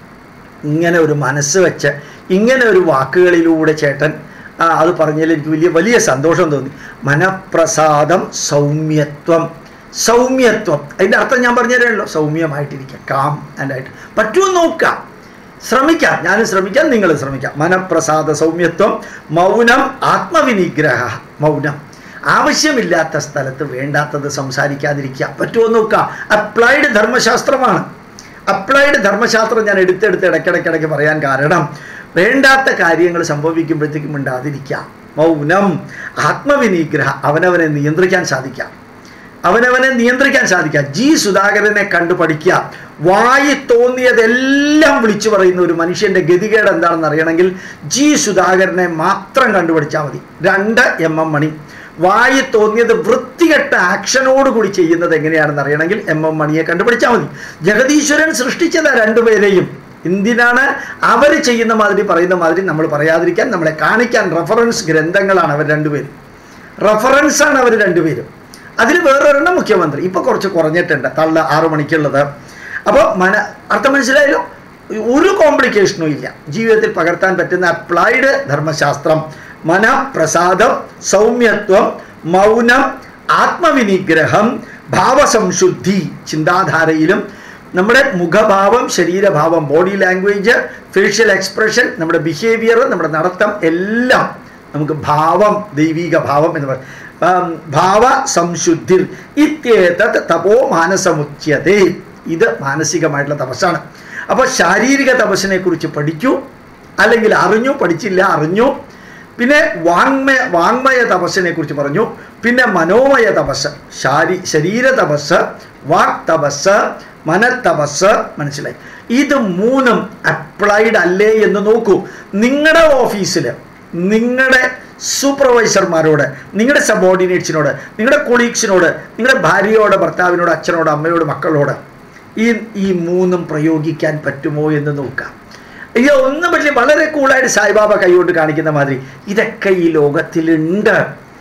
Speaker 1: ഇങ്ങനെ ഒരു മനസ്സ് വെച്ച് ഇങ്ങനെ ഒരു വാക്കുകളിലൂടെ ചേട്ടൻ ആ, അത് പറഞ്ഞതിൽ എനിക്ക് വലിയ വലിയ സന്തോഷം തോന്നി മനപ്രസാദം സൗമ്യത്വം സൗമ്യത്വം അതിൻ്റെ അർത്ഥം ഞാൻ പറഞ്ഞു തരാമല്ലോ സൗമ്യമായിട്ടിരിക്കുക കാം ആൻഡ് ആയിട്ട് പറ്റുമെന്ന് നോക്കാം ശ്രമിക്കാം ഞാനും ശ്രമിക്കാം നിങ്ങൾ ശ്രമിക്കാം മനപ്രസാദ സൗമ്യത്വം മൗനം ആത്മവിനിഗ്രഹ മൗനം ആവശ്യമില്ലാത്ത സ്ഥലത്ത് വേണ്ടാത്തത് സംസാരിക്കാതിരിക്കുക പറ്റുമോ നോക്കുക അപ്ലൈഡ് ധർമ്മശാസ്ത്രമാണ് അപ്ലൈഡ് ധർമ്മശാസ്ത്രം ഞാൻ എടുത്തെടുത്ത് ഇടയ്ക്കിടയ്ക്കിടയ്ക്ക് പറയാൻ കാരണം വേണ്ടാത്ത കാര്യങ്ങൾ സംഭവിക്കുമ്പോഴത്തേക്കും മിണ്ടാതിരിക്കാം മൗനം ആത്മവിനിഗ്രഹ അവനവനെ നിയന്ത്രിക്കാൻ സാധിക്കാം അവനവനെ നിയന്ത്രിക്കാൻ സാധിക്കാം ജി സുധാകരനെ കണ്ടു പഠിക്കുക വായി തോന്നിയതെല്ലാം വിളിച്ചു പറയുന്ന ഒരു മനുഷ്യന്റെ ഗതികേട് എന്താണെന്ന് അറിയണമെങ്കിൽ ജി സുധാകരനെ മാത്രം കണ്ടുപഠിച്ചാൽ മതി രണ്ട് എം എം മണി വായി തോന്നിയത് വൃത്തികെട്ട ആക്ഷനോടുകൂടി ചെയ്യുന്നത് എങ്ങനെയാണെന്ന് അറിയണമെങ്കിൽ എം എം മണിയെ കണ്ടുപിടിച്ചാൽ മതി ജഗദീശ്വരൻ സൃഷ്ടിച്ചത് രണ്ടുപേരെയും എന്തിനാണ് അവർ ചെയ്യുന്ന മാതിരി പറയുന്ന മാതിരി നമ്മൾ പറയാതിരിക്കാൻ നമ്മളെ കാണിക്കാൻ റെഫറൻസ് ഗ്രന്ഥങ്ങളാണ് അവർ രണ്ടുപേരും റെഫറൻസാണ് അവർ രണ്ടുപേരും അതിൽ വേറൊരെണ്ണം മുഖ്യമന്ത്രി ഇപ്പോൾ കുറച്ച് കുറഞ്ഞിട്ടുണ്ട് തള്ള ആറു മണിക്കുള്ളത് അപ്പോൾ മന അർത്ഥം മനസ്സിലായല്ലോ ഒരു കോംപ്ലിക്കേഷനും ഇല്ല ജീവിതത്തിൽ പകർത്താൻ പറ്റുന്ന അപ്ലൈഡ് ധർമ്മശാസ്ത്രം മനപ്രസാദം സൗമ്യത്വം മൗനം ആത്മവിനിഗ്രഹം ഭാവസംശുദ്ധി ചിന്താധാരയിലും നമ്മുടെ മുഖഭാവം ശരീരഭാവം ബോഡി ലാംഗ്വേജ് ഫേഷ്യൽ എക്സ്പ്രഷൻ നമ്മുടെ ബിഹേവിയർ നമ്മുടെ നടത്തം എല്ലാം നമുക്ക് ഭാവം ദൈവിക ഭാവം എന്ന് പറയും ആം, ഭാവ സംശുദ്ധി ഇത്യേതത് തപോ മാനസമുച്യതേ ഇത് മാനസികമായിട്ടുള്ള തപസ്സാണ് അപ്പോൾ ശാരീരിക തപസ്സിനെ കുറിച്ച് പഠിക്കൂ അല്ലെങ്കിൽ അറിഞ്ഞു പഠിച്ചില്ല അറിഞ്ഞു പിന്നെ വാങ്മയ വാങ്മയ തപസ്സിനെ കുറിച്ച് പറഞ്ഞു പിന്നെ മനോമയ തപസ് ശാരീ ശരീര തപസ് വാക് തപസ് മനത്തപസ് മനസ്സിലായി ഇത് മൂന്നും അപ്ലൈഡ് അല്ലേ എന്ന് നോക്കൂ നിങ്ങളുടെ ഓഫീസിൽ നിങ്ങളുടെ സൂപ്പർവൈസർമാരോട് നിങ്ങളുടെ സബോർഡിനേറ്റ്സിനോട് നിങ്ങളുടെ കൊളീഗ്സിനോട് നിങ്ങളുടെ ഭാര്യയോട് ഭർത്താവിനോട് അച്ഛനോട് അമ്മയോട് മക്കളോട് ഈ ഈ മൂന്നും പ്രയോഗിക്കാൻ പറ്റുമോ എന്ന് നോക്കാം അയ്യോ ഒന്നും പറ്റില്ല വളരെ കൂളായിട്ട് സായിബാബ കൈകൊണ്ട് കാണിക്കുന്ന മാതിരി ഇതൊക്കെ ഈ ലോകത്തിലുണ്ട്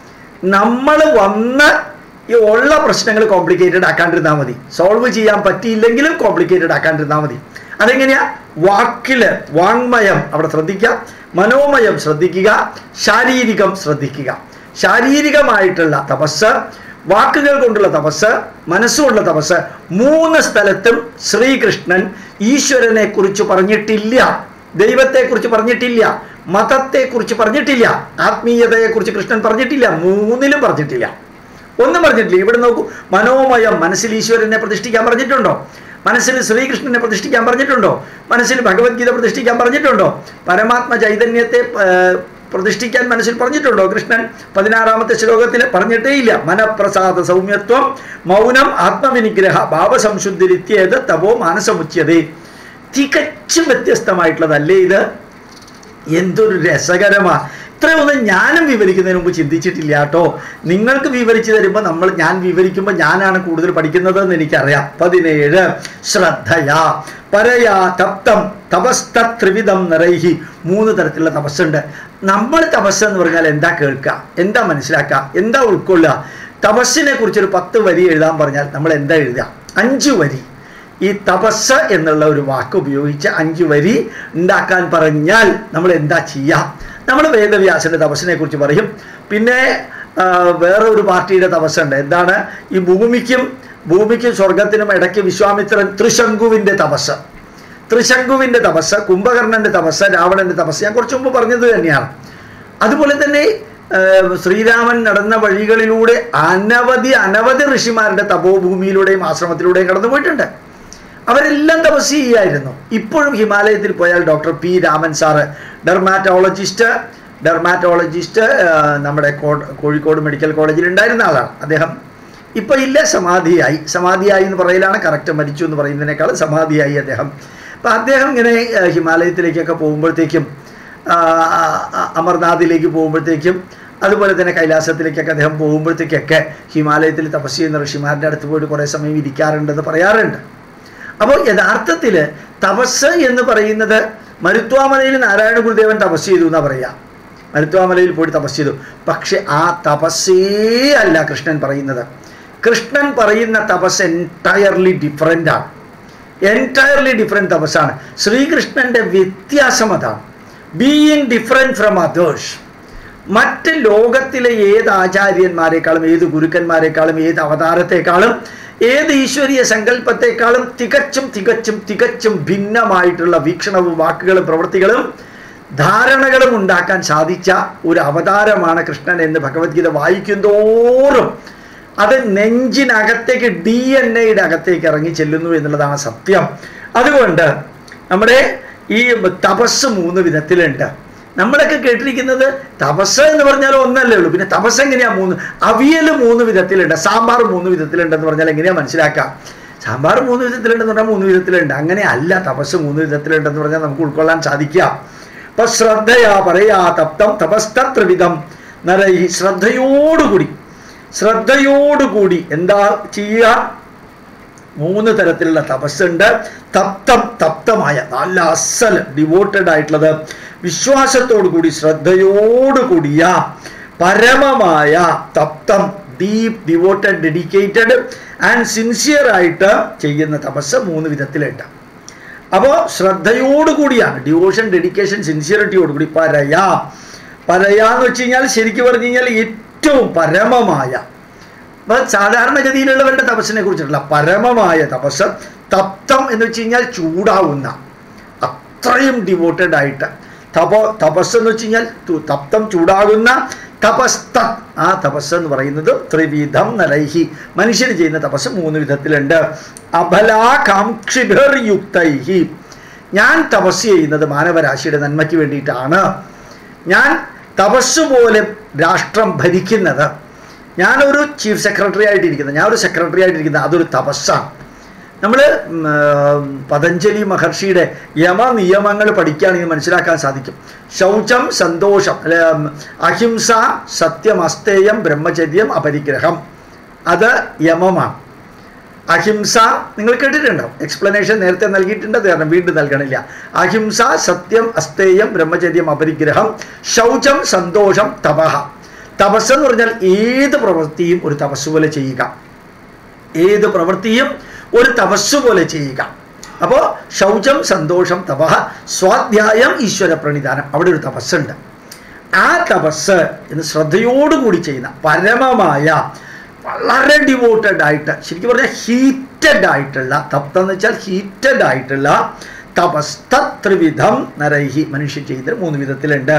Speaker 1: നമ്മൾ വന്ന് ഈ ഉള്ള പ്രശ്നങ്ങൾ കോംപ്ലിക്കേറ്റഡ് ആക്കാണ്ടിരുന്നാൽ മതി സോൾവ് ചെയ്യാൻ പറ്റിയില്ലെങ്കിലും കോംപ്ലിക്കേറ്റഡ് ആക്കാണ്ടിരുന്നാൽ മതി അതെങ്ങനെയാ വാക്കില് വാങ്മയം അവിടെ ശ്രദ്ധിക്കുക മനോമയം ശ്രദ്ധിക്കുക ശാരീരികം ശ്രദ്ധിക്കുക ശാരീരികമായിട്ടുള്ള തപസ് വാക്കുകൾ കൊണ്ടുള്ള തപസ് മനസ്സുകൊണ്ടുള്ള തപസ് മൂന്ന് സ്ഥലത്തും ശ്രീകൃഷ്ണൻ ഈശ്വരനെ കുറിച്ച് പറഞ്ഞിട്ടില്ല ദൈവത്തെക്കുറിച്ച് പറഞ്ഞിട്ടില്ല മതത്തെക്കുറിച്ച് പറഞ്ഞിട്ടില്ല ആത്മീയതയെക്കുറിച്ച് കൃഷ്ണൻ പറഞ്ഞിട്ടില്ല മൂന്നിലും പറഞ്ഞിട്ടില്ല ഒന്നും പറഞ്ഞിട്ടില്ല ഇവിടെ നോക്കൂ മനോമയം മനസ്സിൽ ഈശ്വരനെ പ്രതിഷ്ഠിക്കാൻ പറഞ്ഞിട്ടുണ്ടോ മനസ്സിൽ ശ്രീകൃഷ്ണനെ പ്രതിഷ്ഠിക്കാൻ പറഞ്ഞിട്ടുണ്ടോ മനസ്സിൽ ഭഗവത്ഗീത പ്രതിഷ്ഠിക്കാൻ പറഞ്ഞിട്ടുണ്ടോ പരമാത്മ ചൈതന്യത്തെ ആ, പ്രതിഷ്ഠിക്കാൻ മനസ്സിൽ പറഞ്ഞിട്ടുണ്ടോ കൃഷ്ണൻ പതിനാറാമത്തെ ശ്ലോകത്തിൽ പറഞ്ഞിട്ടേ ഇല്ല മനപ്രസാദ സൗമ്യത്വം മൗനം ആത്മവിനിഗ്രഹ ഭാവസംശുദ്ധിരിത്യേത് തപോ മാനസമുച്യതേ തികച്ചും വ്യത്യസ്തമായിട്ടുള്ളതല്ലേ ഇത് എന്തൊരു രസകരമാ ഇത്രയൊന്നും ഞാനും വിവരിക്കുന്നതിന് മുമ്പ് ചിന്തിച്ചിട്ടില്ല കേട്ടോ നിങ്ങൾക്ക് വിവരിച്ചു തരുമ്പോൾ നമ്മൾ ഞാൻ വിവരിക്കുമ്പോൾ ഞാനാണ് കൂടുതൽ പഠിക്കുന്നതെന്ന് എനിക്കറിയാം പതിനേഴ് ശ്രദ്ധയാ പരയാ തപ്തം തപസ്ത ത്രിവിധം നിറൈഹി മൂന്ന് തരത്തിലുള്ള തപസ്സുണ്ട് നമ്മൾ തപസ് എന്ന് പറഞ്ഞാൽ എന്താ കേൾക്കുക എന്താ മനസ്സിലാക്കുക എന്താ ഉൾക്കൊള്ളുക തപസ്സിനെ കുറിച്ചൊരു പത്ത് വരി എഴുതാൻ പറഞ്ഞാൽ നമ്മൾ എന്താ എഴുതുക അഞ്ച് വരി ഈ തപസ് എന്നുള്ള ഒരു വാക്ക് ഉപയോഗിച്ച് അഞ്ച് വരി ഉണ്ടാക്കാൻ പറഞ്ഞാൽ നമ്മൾ എന്താ ചെയ്യാം നമ്മൾ വേദവ്യാസന്റെ തപസ്സിനെ കുറിച്ച് പറയും പിന്നെ ആ, വേറെ ഒരു പാർട്ടിയുടെ തപസ്സുണ്ട് എന്താണ് ഈ ഭൂമിക്കും ഭൂമിക്കും സ്വർഗത്തിനും ഇടയ്ക്ക് വിശ്വാമിത്രൻ ത്രിശങ്കുവിൻ്റെ തപസ് ത്രിശങ്കുവിൻ്റെ തപസ് കുംഭകർണന്റെ തപസ് രാവണന്റെ തപസ് ഞാൻ കുറച്ച് മുമ്പ് പറഞ്ഞത് തന്നെയാണ് അതുപോലെ തന്നെ ആ, ശ്രീരാമൻ നടന്ന വഴികളിലൂടെ അനവധി അനവധി ഋഷിമാരുടെ തപോഭൂമിയിലൂടെയും ആശ്രമത്തിലൂടെയും കടന്നു പോയിട്ടുണ്ട് അവരെല്ലാം തപസ് ചെയ്യായിരുന്നു ഇപ്പോഴും ഹിമാലയത്തിൽ പോയാൽ doctor P Raman sir dermatologist dermatologist ആ, നമ്മുടെ കോ- കോഴിക്കോട് മെഡിക്കൽ കോളേജിൽ ഉണ്ടായിരുന്ന ആളാണ് അദ്ദേഹം ഇപ്പം ഇല്ല സമാധിയായി സമാധിയായി എന്ന് പറയലാണ് കറക്റ്റ് മരിച്ചു എന്ന് പറയുന്നതിനേക്കാൾ സമാധിയായി അദ്ദേഹം അപ്പം അദ്ദേഹം ഇങ്ങനെ ആ, ഹിമാലയത്തിലേക്കൊക്കെ പോകുമ്പോഴത്തേക്കും ആ, ആ, അമർനാഥിലേക്ക് പോകുമ്പോഴത്തേക്കും അതുപോലെ തന്നെ കൈലാസത്തിലേക്കൊക്കെ അദ്ദേഹം പോകുമ്പോഴത്തേക്കൊക്കെ ഹിമാലയത്തിൽ തപസ് ചെയ്യുന്ന ഋഷിമാരുടെ അടുത്ത് പോയിട്ട് കുറേ സമയം ഇരിക്കാറുണ്ടെന്ന് പറയാറുണ്ട് അപ്പോൾ യഥാർത്ഥത്തിൽ തപസ് എന്ന് പറയുന്നത് മരുത്വാമലയിൽ നാരായണ ഗുരുദേവൻ തപസ് ചെയ്തു എന്നാ പറയാ മരുത്വാമലയിൽ പോയിട്ട് തപസ് ചെയ്തു പക്ഷെ ആ തപസ്സേ അല്ല കൃഷ്ണൻ പറയുന്നത് കൃഷ്ണൻ പറയുന്ന തപസ് എൻറ്റയർലി ഡിഫറെൻ്റ് ആണ് എൻറ്റയർലി ഡിഫറെൻറ്റ് തപസ്സാണ് ശ്രീകൃഷ്ണൻ്റെ വ്യത്യാസം അതാണ് ബീയിങ് ഡിഫറെൻറ്റ് ഫ്രം അതേഴ്സ് മറ്റ് ലോകത്തിലെ ഏത് ആചാര്യന്മാരെക്കാളും ഏത് ഗുരുക്കന്മാരെക്കാളും ഏത് അവതാരത്തെക്കാളും ഏത് ഈശ്വരീയ സങ്കല്പത്തെക്കാളും തികച്ചും തികച്ചും തികച്ചും ഭിന്നമായിട്ടുള്ള വീക്ഷണവും വാക്കുകളും പ്രവൃത്തികളും ധാരണകളും ഉണ്ടാക്കാൻ സാധിച്ച ഒരു അവതാരമാണ് കൃഷ്ണൻ എന്ന് ഭഗവത്ഗീത വായിക്കുന്തോറും അത് നെഞ്ചിനകത്തേക്ക് ഡി എൻ എയുടെ അകത്തേക്ക് ഇറങ്ങി ചെല്ലുന്നു എന്നുള്ളതാണ് സത്യം അതുകൊണ്ട് നമ്മുടെ ഈ തപസ് മൂന്ന് വിധത്തിലുണ്ട് നമ്മളൊക്കെ കേട്ടിരിക്കുന്നത് തപസ് എന്ന് പറഞ്ഞാൽ ഒന്നല്ലേ ഉള്ളൂ പിന്നെ തപസ് എങ്ങനെയാ മൂന്ന് അവിയൽ മൂന്ന് വിധത്തിലുണ്ട് സാമ്പാർ മൂന്ന് വിധത്തിലുണ്ടെന്ന് പറഞ്ഞാൽ എങ്ങനെയാ മനസ്സിലാക്കാം സാമ്പാർ മൂന്ന് വിധത്തിലുണ്ടെന്ന് പറഞ്ഞാൽ മൂന്ന് വിധത്തിലുണ്ട് അങ്ങനെ അല്ല തപസ് മൂന്ന് വിധത്തിലുണ്ടെന്ന് പറഞ്ഞാൽ നമുക്ക് ഉൾക്കൊള്ളാൻ സാധിക്കുക അപ്പൊ ശ്രദ്ധയാ പറയാ തപ്തം തപസ്തത്രിവിധം നരൈ ശ്രദ്ധയോടുകൂടി ശ്രദ്ധയോടുകൂടി എന്താ ചെയ്യുക മൂന്ന് തരത്തിലുള്ള തപസ്സുണ്ട് തപ്തം തപ്തമായ നല്ല അസൽ ഡിവോട്ടഡ് ആയിട്ടുള്ളത് വിശ്വാസത്തോടു കൂടി ശ്രദ്ധയോടുകൂടിയ പരമമായ തപ്തം deep devoted dedicated and sincere ആയിട്ട് ചെയ്യുന്ന തപസ് മൂന്ന് വിധത്തിലുണ്ട് അപ്പോൾ ശ്രദ്ധയോടുകൂടിയാണ് ഡിവോഷൻ ഡെഡിക്കേഷൻ സിൻസിയറിറ്റിയോടുകൂടി പരയാ പരയാന്ന് വെച്ച് കഴിഞ്ഞാൽ ശരിക്കും പറഞ്ഞു കഴിഞ്ഞാൽ ഏറ്റവും പരമമായ അപ്പൊ സാധാരണഗതിയിലുള്ളവരുടെ തപസ്സിനെ കുറിച്ചിട്ടുള്ള പരമമായ തപസ് തപ്തം എന്ന് വെച്ച് കഴിഞ്ഞാൽ ചൂടാവുന്ന അത്രയും ഡിവോട്ടഡ് ആയിട്ട് തപോ തപസ് എന്ന് വെച്ച് കഴിഞ്ഞാൽ തു- തപ്തം ചൂടാകുന്ന തപസ്ത ആ തപസ് എന്ന് പറയുന്നത് ത്രിവിധം നലൈഹി മനുഷ്യർ ചെയ്യുന്ന തപസ് മൂന്ന് വിധത്തിലുണ്ട് അബലാകാംക്ഷിഭിർയുക്തൈഹി ഞാൻ തപസ് ചെയ്യുന്നത് മാനവരാശിയുടെ നന്മയ്ക്ക് വേണ്ടിയിട്ടാണ് ഞാൻ തപസ് പോലെ രാഷ്ട്രം ഭരിക്കുന്നത് ഞാനൊരു ചീഫ് സെക്രട്ടറി ആയിട്ടിരിക്കുന്നത് ഞാൻ ഒരു സെക്രട്ടറി ആയിട്ടിരിക്കുന്നത് അതൊരു തപസ്സാണ് നമ്മൾ പതഞ്ജലി മഹർഷിയുടെ യമ നിയമങ്ങൾ പഠിക്കുകയാണെങ്കിൽ മനസ്സിലാക്കാൻ സാധിക്കും ശൗചം സന്തോഷം അല്ലെ ഉം, അഹിംസ സത്യം അസ്തേയം ബ്രഹ്മചര്യം അപരിഗ്രഹം അത് യമമാണ് അഹിംസ നിങ്ങൾ കേട്ടിട്ടുണ്ടോ എക്സ്പ്ലനേഷൻ നേരത്തെ നൽകിയിട്ടുണ്ട് അത് കാരണം വീണ്ടും നൽകണില്ല അഹിംസ സത്യം അസ്തേയം ബ്രഹ്മചര്യം അപരിഗ്രഹം ശൗചം സന്തോഷം തപഹ തപസ് എന്ന് പറഞ്ഞാൽ ഏത് പ്രവൃത്തിയും ഒരു തപസ് പോലെ ചെയ്യുക ഏത് പ്രവൃത്തിയും ഒരു തപസ് പോലെ ചെയ്യുക അപ്പോൾ ശൗചം സന്തോഷം തപഹ സ്വാധ്യായം ഈശ്വര പ്രണിധാനം അവിടെ ഒരു തപസ്സുണ്ട് ആ തപസ് എന്ന് ശ്രദ്ധയോടുകൂടി ചെയ്യുന്ന പരമമായ വളരെ ഡിവോട്ടഡ് ആയിട്ട് ശരിക്കും പറഞ്ഞാൽ ഹീറ്റഡ് ആയിട്ടുള്ള തപ്ത എന്ന് വെച്ചാൽ ഹീറ്റഡ് ആയിട്ടുള്ള തപസ്ത ത്രിവിധം നരൈഹി മനുഷ്യ ചെയ്ത് മൂന്ന് വിധത്തിലുണ്ട്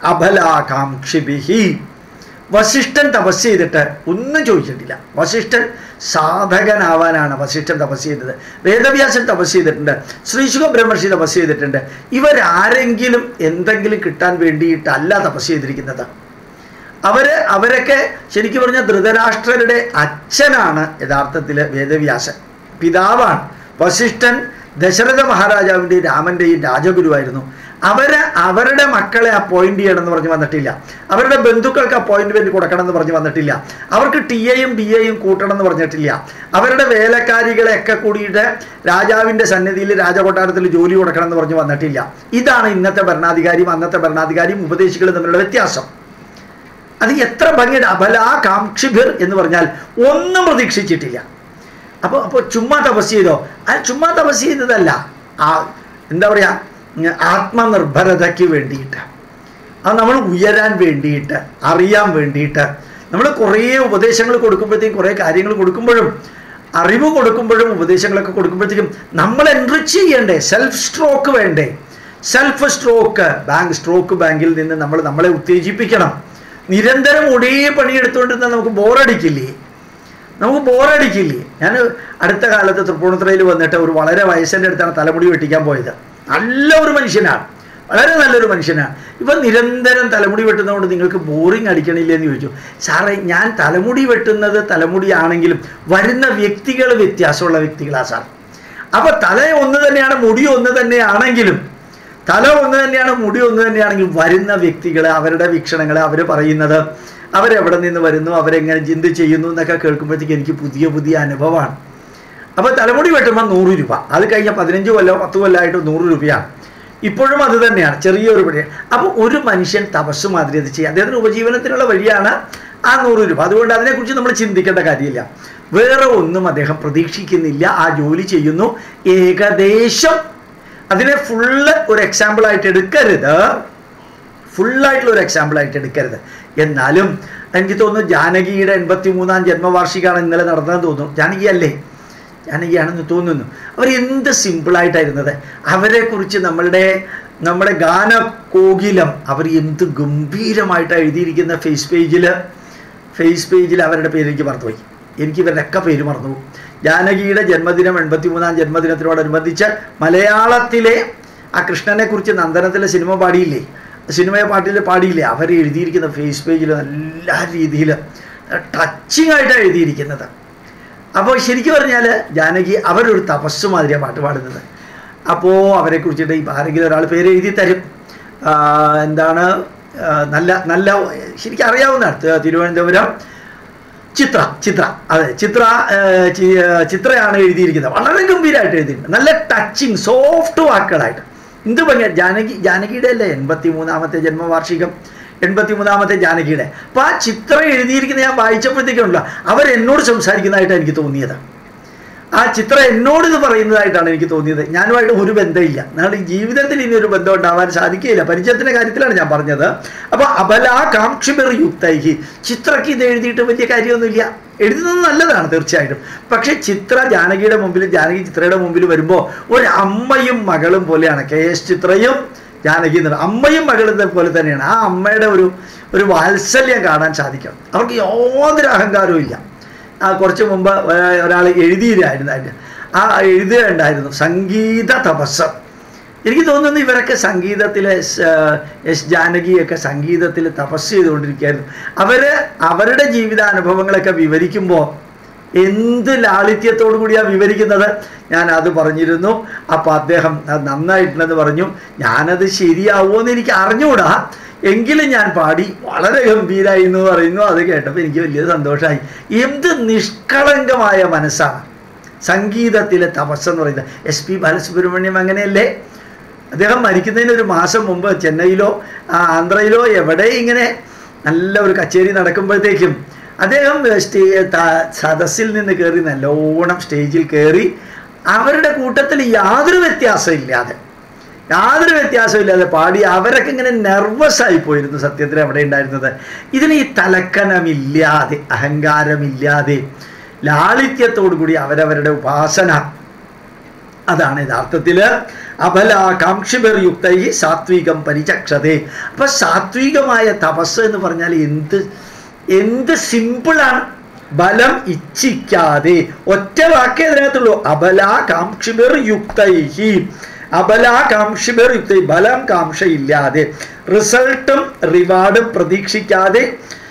Speaker 1: അബലാകാംക്ഷിഭിഹി വസിഷ്ഠൻ തപസ് ചെയ്തിട്ട് ഒന്നും ചോദിച്ചിട്ടില്ല വസിഷ്ഠൻ സാധകനാവാനാണ് വസിഷ്ഠൻ തപസ് ചെയ്തത് വേദവ്യാസൻ തപസ് ചെയ്തിട്ടുണ്ട് ശ്രീശുഖ ബ്രഹ്മർഷി തപസ് ചെയ്തിട്ടുണ്ട് ഇവരാരെങ്കിലും എന്തെങ്കിലും കിട്ടാൻ വേണ്ടിയിട്ടല്ല തപസ് ചെയ്തിരിക്കുന്നത് അവര് അവരൊക്കെ ശരിക്കും പറഞ്ഞാൽ ധൃതരാഷ്ട്രരുടെ അച്ഛനാണ് യഥാർത്ഥത്തിൽ വേദവ്യാസൻ പിതാവാണ് വസിഷ്ഠൻ ദശരഥ മഹാരാജാവിൻ്റെയും രാമൻ്റെയും രാജഗുരുവായിരുന്നു അവര് അവരുടെ മക്കളെ അപ്പോയിന്റ് ചെയ്യണം എന്ന് പറഞ്ഞ് വന്നിട്ടില്ല അവരുടെ ബന്ധുക്കൾക്ക് അപ്പോയിന്റ്മെന്റ് കൊടുക്കണം എന്ന് പറഞ്ഞ് വന്നിട്ടില്ല അവർക്ക് ടി എയും ഡി എയും കൂട്ടണം എന്ന് പറഞ്ഞിട്ടില്ല അവരുടെ വേലക്കാരികളെയൊക്കെ കൂടിയിട്ട് രാജാവിൻ്റെ സന്നിധിയിൽ രാജകൊട്ടാരത്തിൽ ജോലി കൊടുക്കണം എന്ന് പറഞ്ഞ് വന്നിട്ടില്ല ഇതാണ് ഇന്നത്തെ ഭരണാധികാരിയും അന്നത്തെ ഭരണാധികാരിയും ഉപദേശികളും തമ്മിലുള്ള വ്യത്യാസം അത് എത്ര ഭംഗിയുടെ അബലാകാംക്ഷിഭിർ എന്ന് പറഞ്ഞാൽ ഒന്നും പ്രതീക്ഷിച്ചിട്ടില്ല അപ്പോൾ അപ്പോൾ ചുമ്മാ തപസ് ചെയ്തോ ആ ചുമ്മാ തപസ് ചെയ്തതല്ല ആ എന്താ പറയുക ആത്മനിർഭരതയ്ക്ക് വേണ്ടിയിട്ട് അത് നമ്മൾ ഉയരാൻ വേണ്ടിയിട്ട് അറിയാൻ വേണ്ടിയിട്ട് നമ്മൾ കുറേ ഉപദേശങ്ങൾ കൊടുക്കുമ്പോഴത്തേക്കും കുറേ കാര്യങ്ങൾ കൊടുക്കുമ്പോഴും അറിവ് കൊടുക്കുമ്പോഴും ഉപദേശങ്ങളൊക്കെ കൊടുക്കുമ്പോഴത്തേക്കും നമ്മൾ എൻറിച്ച് ചെയ്യണ്ടേ സെൽഫ് സ്ട്രോക്ക് വേണ്ടേ സെൽഫ് സ്ട്രോക്ക് ബാങ്ക് സ്ട്രോക്ക് ബാങ്കിൽ നിന്ന് നമ്മൾ നമ്മളെ ഉത്തേജിപ്പിക്കണം നിരന്തരം ഒരേ പണിയെടുത്തുകൊണ്ടിരുന്നാൽ നമുക്ക് ബോറടിക്കില്ലേ നമുക്ക് ബോറടിക്കില്ലേ ഞാൻ അടുത്ത കാലത്ത് തൃപ്പൂണിത്തുറയിൽ വന്നിട്ട് ഒരു വളരെ വയസ്സിൻ്റെ അടുത്താണ് തലമുടി വെട്ടിക്കാൻ പോയത് നല്ല ഒരു മനുഷ്യനാണ് വളരെ നല്ലൊരു മനുഷ്യനാണ് ഇപ്പം നിരന്തരം തലമുടി വെട്ടുന്നതുകൊണ്ട് നിങ്ങൾക്ക് ബോറിങ് അടിക്കണില്ലേ എന്ന് ചോദിച്ചു സാറേ ഞാൻ തലമുടി വെട്ടുന്നത് തലമുടിയാണെങ്കിലും വരുന്ന വ്യക്തികൾ വ്യത്യാസമുള്ള വ്യക്തികളാണ് സാർ അപ്പോൾ തല ഒന്ന് തന്നെയാണ് മുടി ഒന്ന് തന്നെയാണെങ്കിലും തല ഒന്ന് തന്നെയാണ് മുടി ഒന്ന് തന്നെയാണെങ്കിൽ വരുന്ന വ്യക്തികൾ അവരുടെ വീക്ഷണങ്ങൾ അവർ പറയുന്നത് അവരെവിടെ നിന്ന് വരുന്നു അവരെങ്ങനെ ചിന്ത ചെയ്യുന്നു എന്നൊക്കെ കേൾക്കുമ്പോഴത്തേക്ക് എനിക്ക് പുതിയ പുതിയ അനുഭവമാണ് അപ്പോൾ തലമുടി വെട്ടുമ്പോൾ നൂറ് രൂപ അത് കഴിഞ്ഞ പതിനഞ്ച് കൊല്ലോ പത്ത് കൊല്ലമായിട്ട് നൂറ് രൂപയാണ് ഇപ്പോഴും അത് തന്നെയാണ് ചെറിയൊരു പണി അപ്പോൾ ഒരു മനുഷ്യൻ തപസ് മാതിരി അത് ചെയ്യുക അദ്ദേഹത്തിന് ഉപജീവനത്തിനുള്ള വഴിയാണ് ആ നൂറ് രൂപ അതുകൊണ്ട് അതിനെക്കുറിച്ച് നമ്മൾ ചിന്തിക്കേണ്ട കാര്യമില്ല വേറെ ഒന്നും അദ്ദേഹം പ്രതീക്ഷിക്കുന്നില്ല ആ ജോലി ചെയ്യുന്നു ഏകദേശം അതിനെ ഫുള്ള് ഒരു എക്സാമ്പിൾ ആയിട്ട് എടുക്കരുത് ഫുള്ളായിട്ടുള്ള ഒരു എക്സാമ്പിൾ ആയിട്ട് എടുക്കരുത് എന്നാലും എനിക്ക് തോന്നുന്നു ജാനകിയുടെ എൺപത്തി മൂന്നാം ജന്മവാർഷികമാണ് ഇന്നലെ നടന്നതെന്ന് തോന്നുന്നു ജാനകി അല്ലേ ജാനകിയാണെന്ന് തോന്നുന്നു അവർ എന്ത് സിമ്പിളായിട്ടായിരുന്നത് അവരെക്കുറിച്ച് നമ്മളുടെ നമ്മുടെ ഗാനകോകിലം അവർ എന്ത് ഗംഭീരമായിട്ടാണ് എഴുതിയിരിക്കുന്ന ഫേസ് പേജിൽ ഫേസ് പേജിൽ അവരുടെ പേര് എനിക്ക് മറന്നുപോയി എനിക്ക് ഇവരുടെയൊക്കെ പേര് മറന്നു ജാനകിയുടെ ജന്മദിനം എൺപത്തി മൂന്നാം ജന്മദിനത്തിനോടനുബന്ധിച്ച് മലയാളത്തിലെ ആ കൃഷ്ണനെ കുറിച്ച് നന്ദനത്തിലെ സിനിമ പാടിയില്ലേ സിനിമയെ പാട്ടിൽ പാടിയില്ലേ അവർ എഴുതിയിരിക്കുന്ന ഫേസ് പേജിൽ നല്ല രീതിയിൽ ടച്ചിങ് ആയിട്ടാണ് എഴുതിയിരിക്കുന്നത് അപ്പോൾ ശരിക്കും പറഞ്ഞാൽ ജാനകി അവരൊരു തപസ് മാതിരിയാണ് പാട്ട് പാടുന്നത് അപ്പോൾ അവരെ കുറിച്ചിട്ട് ഈ ആരെങ്കിലും ഒരാൾ പേര് എഴുതി തരും ആ, എന്താണ് ആ, നല്ല നല്ല ശരിക്കും അറിയാവുന്നതാണ് തി- തിരുവനന്തപുരം ചിത്ര ചിത്ര അതെ ചിത്ര ആ, ചി- ആ, ചിത്രയാണ് എഴുതിയിരിക്കുന്നത് വളരെ ഗംഭീരമായിട്ട് എഴുതിയിട്ടുണ്ട് നല്ല ടച്ചിങ് സോഫ്റ്റ് വാക്കുകളായിട്ട് എന്ത് ഭംഗിയ ജാനകി ജാനകിയുടെ അല്ലേ എൺപത്തി മൂന്നാമത്തെ ജന്മവാർഷികം എൺപത്തി മൂന്നാമത്തെ ജാനകിയുടെ അപ്പോൾ ആ ചിത്രം എഴുതിയിരിക്കുന്ന ഞാൻ വായിച്ചപ്പോഴത്തേക്കുണ്ടല്ലോ അവർ എന്നോട് സംസാരിക്കുന്നതായിട്ടാണ് എനിക്ക് തോന്നിയത് ആ ചിത്രം എന്നോട് ഇത് പറയുന്നതായിട്ടാണ് എനിക്ക് തോന്നിയത് ഞാനുമായിട്ട് ഒരു ബന്ധമില്ല നാളെ ഈ ജീവിതത്തിൽ ഇനി ഒരു ബന്ധം ഉണ്ടാവാൻ സാധിക്കുകയില്ല പരിചയത്തിൻ്റെ കാര്യത്തിലാണ് ഞാൻ പറഞ്ഞത് അപ്പോൾ അബലാകാംക്ഷിബർ യുക്തൈഹി ചിത്രയ്ക്ക് ഇത് എഴുതിയിട്ട് വലിയ കാര്യമൊന്നുമില്ല എഴുതുന്നത് നല്ലതാണ് തീർച്ചയായിട്ടും പക്ഷേ ചിത്ര ജാനകിയുടെ മുമ്പിൽ ജാനകി ചിത്രയുടെ മുമ്പിൽ വരുമ്പോൾ ഒരു അമ്മയും മകളും പോലെയാണ് കെ എസ് ചിത്രയും ജാനകി എന്ന് പറയുന്നത് അമ്മയും മകളും പോലെ തന്നെയാണ് ആ അമ്മയുടെ ഒരു ഒരു വാത്സല്യം കാണാൻ സാധിക്കും അവർക്ക് യാതൊരു അഹങ്കാരവും ഇല്ല ആ കുറച്ച് മുമ്പ് ഒരാൾ എഴുതിയിരുന്നു അതിന് ആ എഴുതുകയുണ്ടായിരുന്നു സംഗീത തപസ് എനിക്ക് തോന്നുന്നു ഇവരൊക്കെ സംഗീതത്തിലെ സ- എസ് ജാനകിയൊക്കെ സംഗീതത്തിൽ തപസ് ചെയ്തുകൊണ്ടിരിക്കുകയായിരുന്നു അവർ അവരുടെ ജീവിതാനുഭവങ്ങളൊക്കെ വിവരിക്കുമ്പോൾ എന്ത് ലാളിത്യത്തോടു കൂടിയാണ് വിവരിക്കുന്നത് ഞാൻ അത് പറഞ്ഞിരുന്നു അപ്പോൾ അദ്ദേഹം അത് നന്നായിട്ടുണ്ടെന്ന് പറഞ്ഞു ഞാനത് ശരിയാവുമോ എന്ന് എനിക്ക് അറിഞ്ഞുകൂടാ എങ്കിലും ഞാൻ പാടി വളരെ ഗംഭീരായി എന്ന് പറയുന്നു അത് കേട്ടപ്പോൾ എനിക്ക് വലിയ സന്തോഷമായി എന്ത് നിഷ്കളങ്കമായ മനസ്സാണ് സംഗീതത്തിലെ തപസ് എന്ന് പറയുന്നത് എസ് പി ബാലസുബ്രഹ്മണ്യം അങ്ങനെയല്ലേ അദ്ദേഹം മരിക്കുന്നതിന് ഒരു മാസം മുമ്പ് ചെന്നൈയിലോ ആ, ആന്ധ്രയിലോ എവിടെ ഇങ്ങനെ നല്ല ഒരു കച്ചേരി നടക്കുമ്പോഴത്തേക്കും അദ്ദേഹം സ്റ്റേ ത- സദസ്സിൽ നിന്ന് കയറി നല്ലോണം സ്റ്റേജിൽ കയറി അവരുടെ കൂട്ടത്തിൽ യാതൊരു വ്യത്യാസമില്ലാതെ യാതൊരു വ്യത്യാസമില്ലാതെ പാടി അവരൊക്കെ ഇങ്ങനെ നെർവസ് ആയി പോയിരുന്നു സത്യത്തിൽ അവിടെ ഉണ്ടായിരുന്നത് ഇതിന് ഈ തലക്കനമില്ലാതെ അഹങ്കാരമില്ലാതെ ലാളിത്യത്തോടു കൂടി അവരവരുടെ ഉപാസന അതാണ് യഥാർത്ഥത്തിൽ അബലാകാംക്ഷിപർയുക്തൈ സാത്വികം പരിചക്ഷതേ അപ്പൊ സാത്വികമായ തപസ് എന്ന് പറഞ്ഞാൽ എന്ത് എന്ത് സിമ്പിളാണ് ബലം ഇച്ഛിക്കാതെ ഒറ്റ വാക്കേ അതിനകത്തുള്ളൂ അബലാകാംക്ഷിബിർ യുക്തൈഹി അബലാകാംക്ഷിബിർ യുക്തൈ ബലം കാംക്ഷയില്ലാതെ റിസൾട്ടും റിവാർഡും പ്രതീക്ഷിക്കാതെ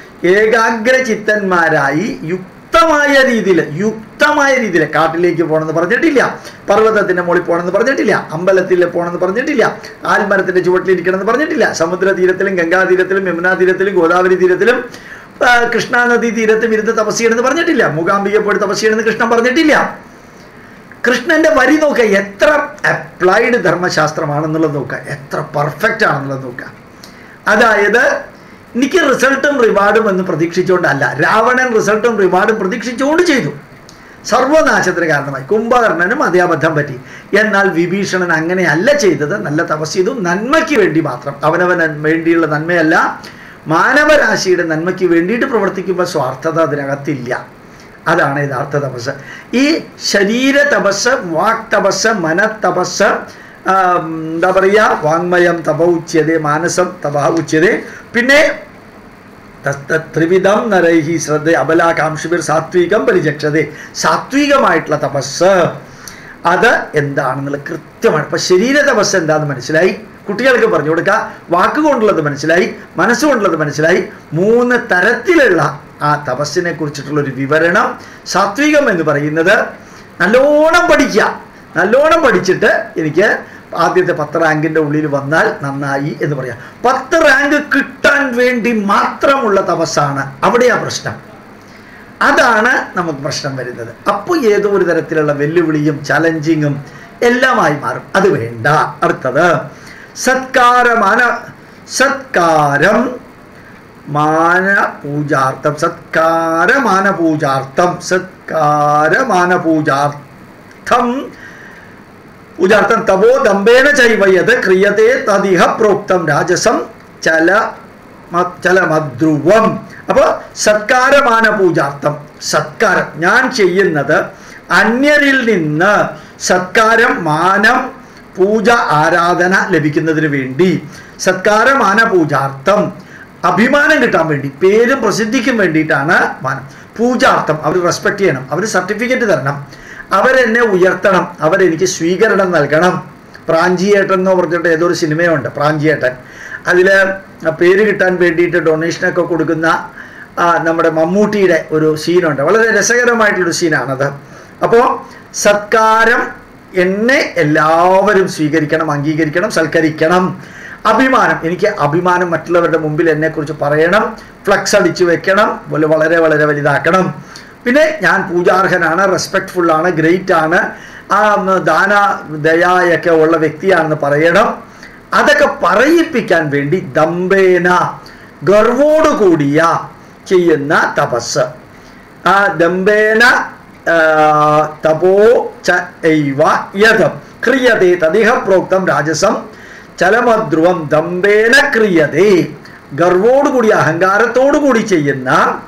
Speaker 1: ഏകാഗ്രചിത്തന്മാരായി യുക്തമായ രീതിയിൽ യുക്തമായ രീതിയിൽ കാട്ടിലേക്ക് പോകണമെന്ന് പറഞ്ഞിട്ടില്ല പർവ്വതത്തിന്റെ മുകളിൽ പോകണമെന്ന് പറഞ്ഞിട്ടില്ല അമ്പലത്തിൽ പോകണമെന്ന് പറഞ്ഞിട്ടില്ല ആൽമരത്തിന്റെ ചുവട്ടിലിരിക്കണമെന്ന് പറഞ്ഞിട്ടില്ല സമുദ്ര തീരത്തിലും ഗംഗാ തീരത്തിലും യമുനാ തീരത്തിലും ഗോദാവരി തീരത്തിലും ആ, കൃഷ്ണ നദീ തീരത്തും ഇരുന്ന് തപസ് ചെയ്യണമെന്ന് പറഞ്ഞിട്ടില്ല മൂകാംബികയെ പോയി തപസ് ചെയ്യണമെന്ന് കൃഷ്ണൻ പറഞ്ഞിട്ടില്ല കൃഷ്ണന്റെ വരി നോക്കുക എത്ര അപ്ലൈഡ് ധർമ്മശാസ്ത്രമാണെന്നുള്ളത് നോക്കുക എത്ര പെർഫെക്റ്റ് ആണെന്നുള്ളത് നോക്കുക അതായത് എനിക്ക് റിസൾട്ടും റിവാർഡും എന്ന് പ്രതീക്ഷിച്ചുകൊണ്ടല്ല രാവണൻ റിസൾട്ടും റിവാർഡും പ്രതീക്ഷിച്ചുകൊണ്ട് ചെയ്തു സർവനാശത്തിന് കാരണമായി കുംഭകർണനും അതേ അബദ്ധം പറ്റി എന്നാൽ വിഭീഷണൻ അങ്ങനെയല്ല ചെയ്തത് നല്ല തപസ് ചെയ്തു നന്മയ്ക്ക് വേണ്ടി മാത്രം അവനവന് വേണ്ടിയുള്ള നന്മയല്ല മാനവരാശിയുടെ നന്മയ്ക്ക് വേണ്ടിയിട്ട് പ്രവർത്തിക്കുമ്പോൾ സ്വാർത്ഥത അതിനകത്തില്ല അതാണ് യഥാർത്ഥ തപസ് ഈ ശരീര തപസ് വാക് തപസ് മനത്തപസ് ആ, എന്താ പറയുക വാങ്മയം തപ ഉച്യതേ മാനസം തപ ഉച്യതേ പിന്നെ തസ്ത ത്രിവിധം നരൈഹി ശ്രദ്ധ അബലാകാംക്ഷിബിർ സാത്വികം പരിചക്ഷതേ സാത്വികമായിട്ടുള്ള തപസ് അത് എന്താണെന്നുള്ള കൃത്യമാണ് ഇപ്പൊ ശരീര തപസ് എന്താന്ന് മനസ്സിലായി കുട്ടികൾക്ക് പറഞ്ഞു കൊടുക്കുക വാക്കുകൊണ്ടുള്ളത് മനസ്സിലായി മനസ്സുകൊണ്ടുള്ളത് മനസ്സിലായി മൂന്ന് തരത്തിലുള്ള ആ തപസ്സിനെ കുറിച്ചിട്ടുള്ള ഒരു വിവരണം സാത്വികം എന്ന് പറയുന്നത് നല്ലോണം പഠിക്കുക നല്ലോണം പഠിച്ചിട്ട് എനിക്ക് ആദ്യത്തെ പത്ത് റാങ്കിന്റെ ഉള്ളിൽ വന്നാൽ നന്നായി എന്ന് പറയാം പത്ത് റാങ്ക് കിട്ടാൻ വേണ്ടി മാത്രമുള്ള തപസ്സാണ് അവിടെയാ പ്രശ്നം അതാണ് നമുക്ക് പ്രശ്നം വരുന്നത് അപ്പോൾ ഏതോ ഒരു തരത്തിലുള്ള വെല്ലുവിളിയും ചലഞ്ചിങ്ങും എല്ലാമായി മാറും അത് വേണ്ട അടുത്തത് സത്കാരമാന സത്കാരം മാന പൂജാർത്ഥം സത്കാരമാന പൂജാർത്ഥം സത്കാരമാന പൂജാർത്ഥം പൂജാർത്ഥം തപോ ദമ്പേന ചൈവയത് ക്രിയത്തെ തദിഹ പ്രോക്തം രാജസം ചല മ- ചലമധ്രുവം അപ്പോൾ സത്കാരമാന പൂജാർത്ഥം സത്കാരം ഞാൻ ചെയ്യുന്നത് അന്യരിൽ നിന്ന് സത്കാരം മാനം പൂജ ആരാധന ലഭിക്കുന്നതിന് വേണ്ടി സത്കാരമാന പൂജാർത്ഥം അഭിമാനം കിട്ടാൻ വേണ്ടി പേരും പ്രസിദ്ധിക്കും വേണ്ടിയിട്ടാണ് മാനം പൂജാർത്ഥം അവർ റെസ്പെക്ട് ചെയ്യണം അവർ സർട്ടിഫിക്കറ്റ് തരണം അവരെന്നെ ഉയർത്തണം അവരെനിക്ക് സ്വീകരണം നൽകണം പ്രാഞ്ചിയേട്ടൻ എന്ന് പറഞ്ഞിട്ട് ഏതോ ഒരു സിനിമയുണ്ട് പ്രാഞ്ചിയേട്ടൻ അതിൽ പേര് കിട്ടാൻ വേണ്ടിയിട്ട് ഡൊണേഷനൊക്കെ കൊടുക്കുന്ന ആ, നമ്മുടെ മമ്മൂട്ടിയുടെ ഒരു സീനുണ്ട് വളരെ രസകരമായിട്ടുള്ളൊരു സീനാണത് അപ്പോൾ സത്കാരം എന്നെ എല്ലാവരും സ്വീകരിക്കണം അംഗീകരിക്കണം സൽക്കരിക്കണം അഭിമാനം എനിക്ക് അഭിമാനം മറ്റുള്ളവരുടെ മുമ്പിൽ എന്നെക്കുറിച്ച് പറയണം ഫ്ലക്സ് അടിച്ചു വെക്കണം പോലെ വളരെ വളരെ വലുതാക്കണം പിന്നെ ഞാൻ പൂജാർഹനാണ് റെസ്പെക്ട്ഫുൾ ആണ് ഗ്രേറ്റ് ആണ് ആ ഉം, ദാന ദയായൊക്കെ ഉള്ള വ്യക്തിയാണെന്ന് പറയണം അതൊക്കെ പറയിപ്പിക്കാൻ വേണ്ടി ദമ്പേന ഗർവോട് കൂടിയ ചെയ്യുന്ന തപസ് ആ ദമ്പേന ആ, തപോ ച എവ യഥം ക്രിയതേ തദിഹ പ്രോക്തം രാജസം ചലമധ്രുവം ദമ്പേന ക്രിയതേ ഗർവോടുകൂടി അഹങ്കാരത്തോടുകൂടി ചെയ്യുന്ന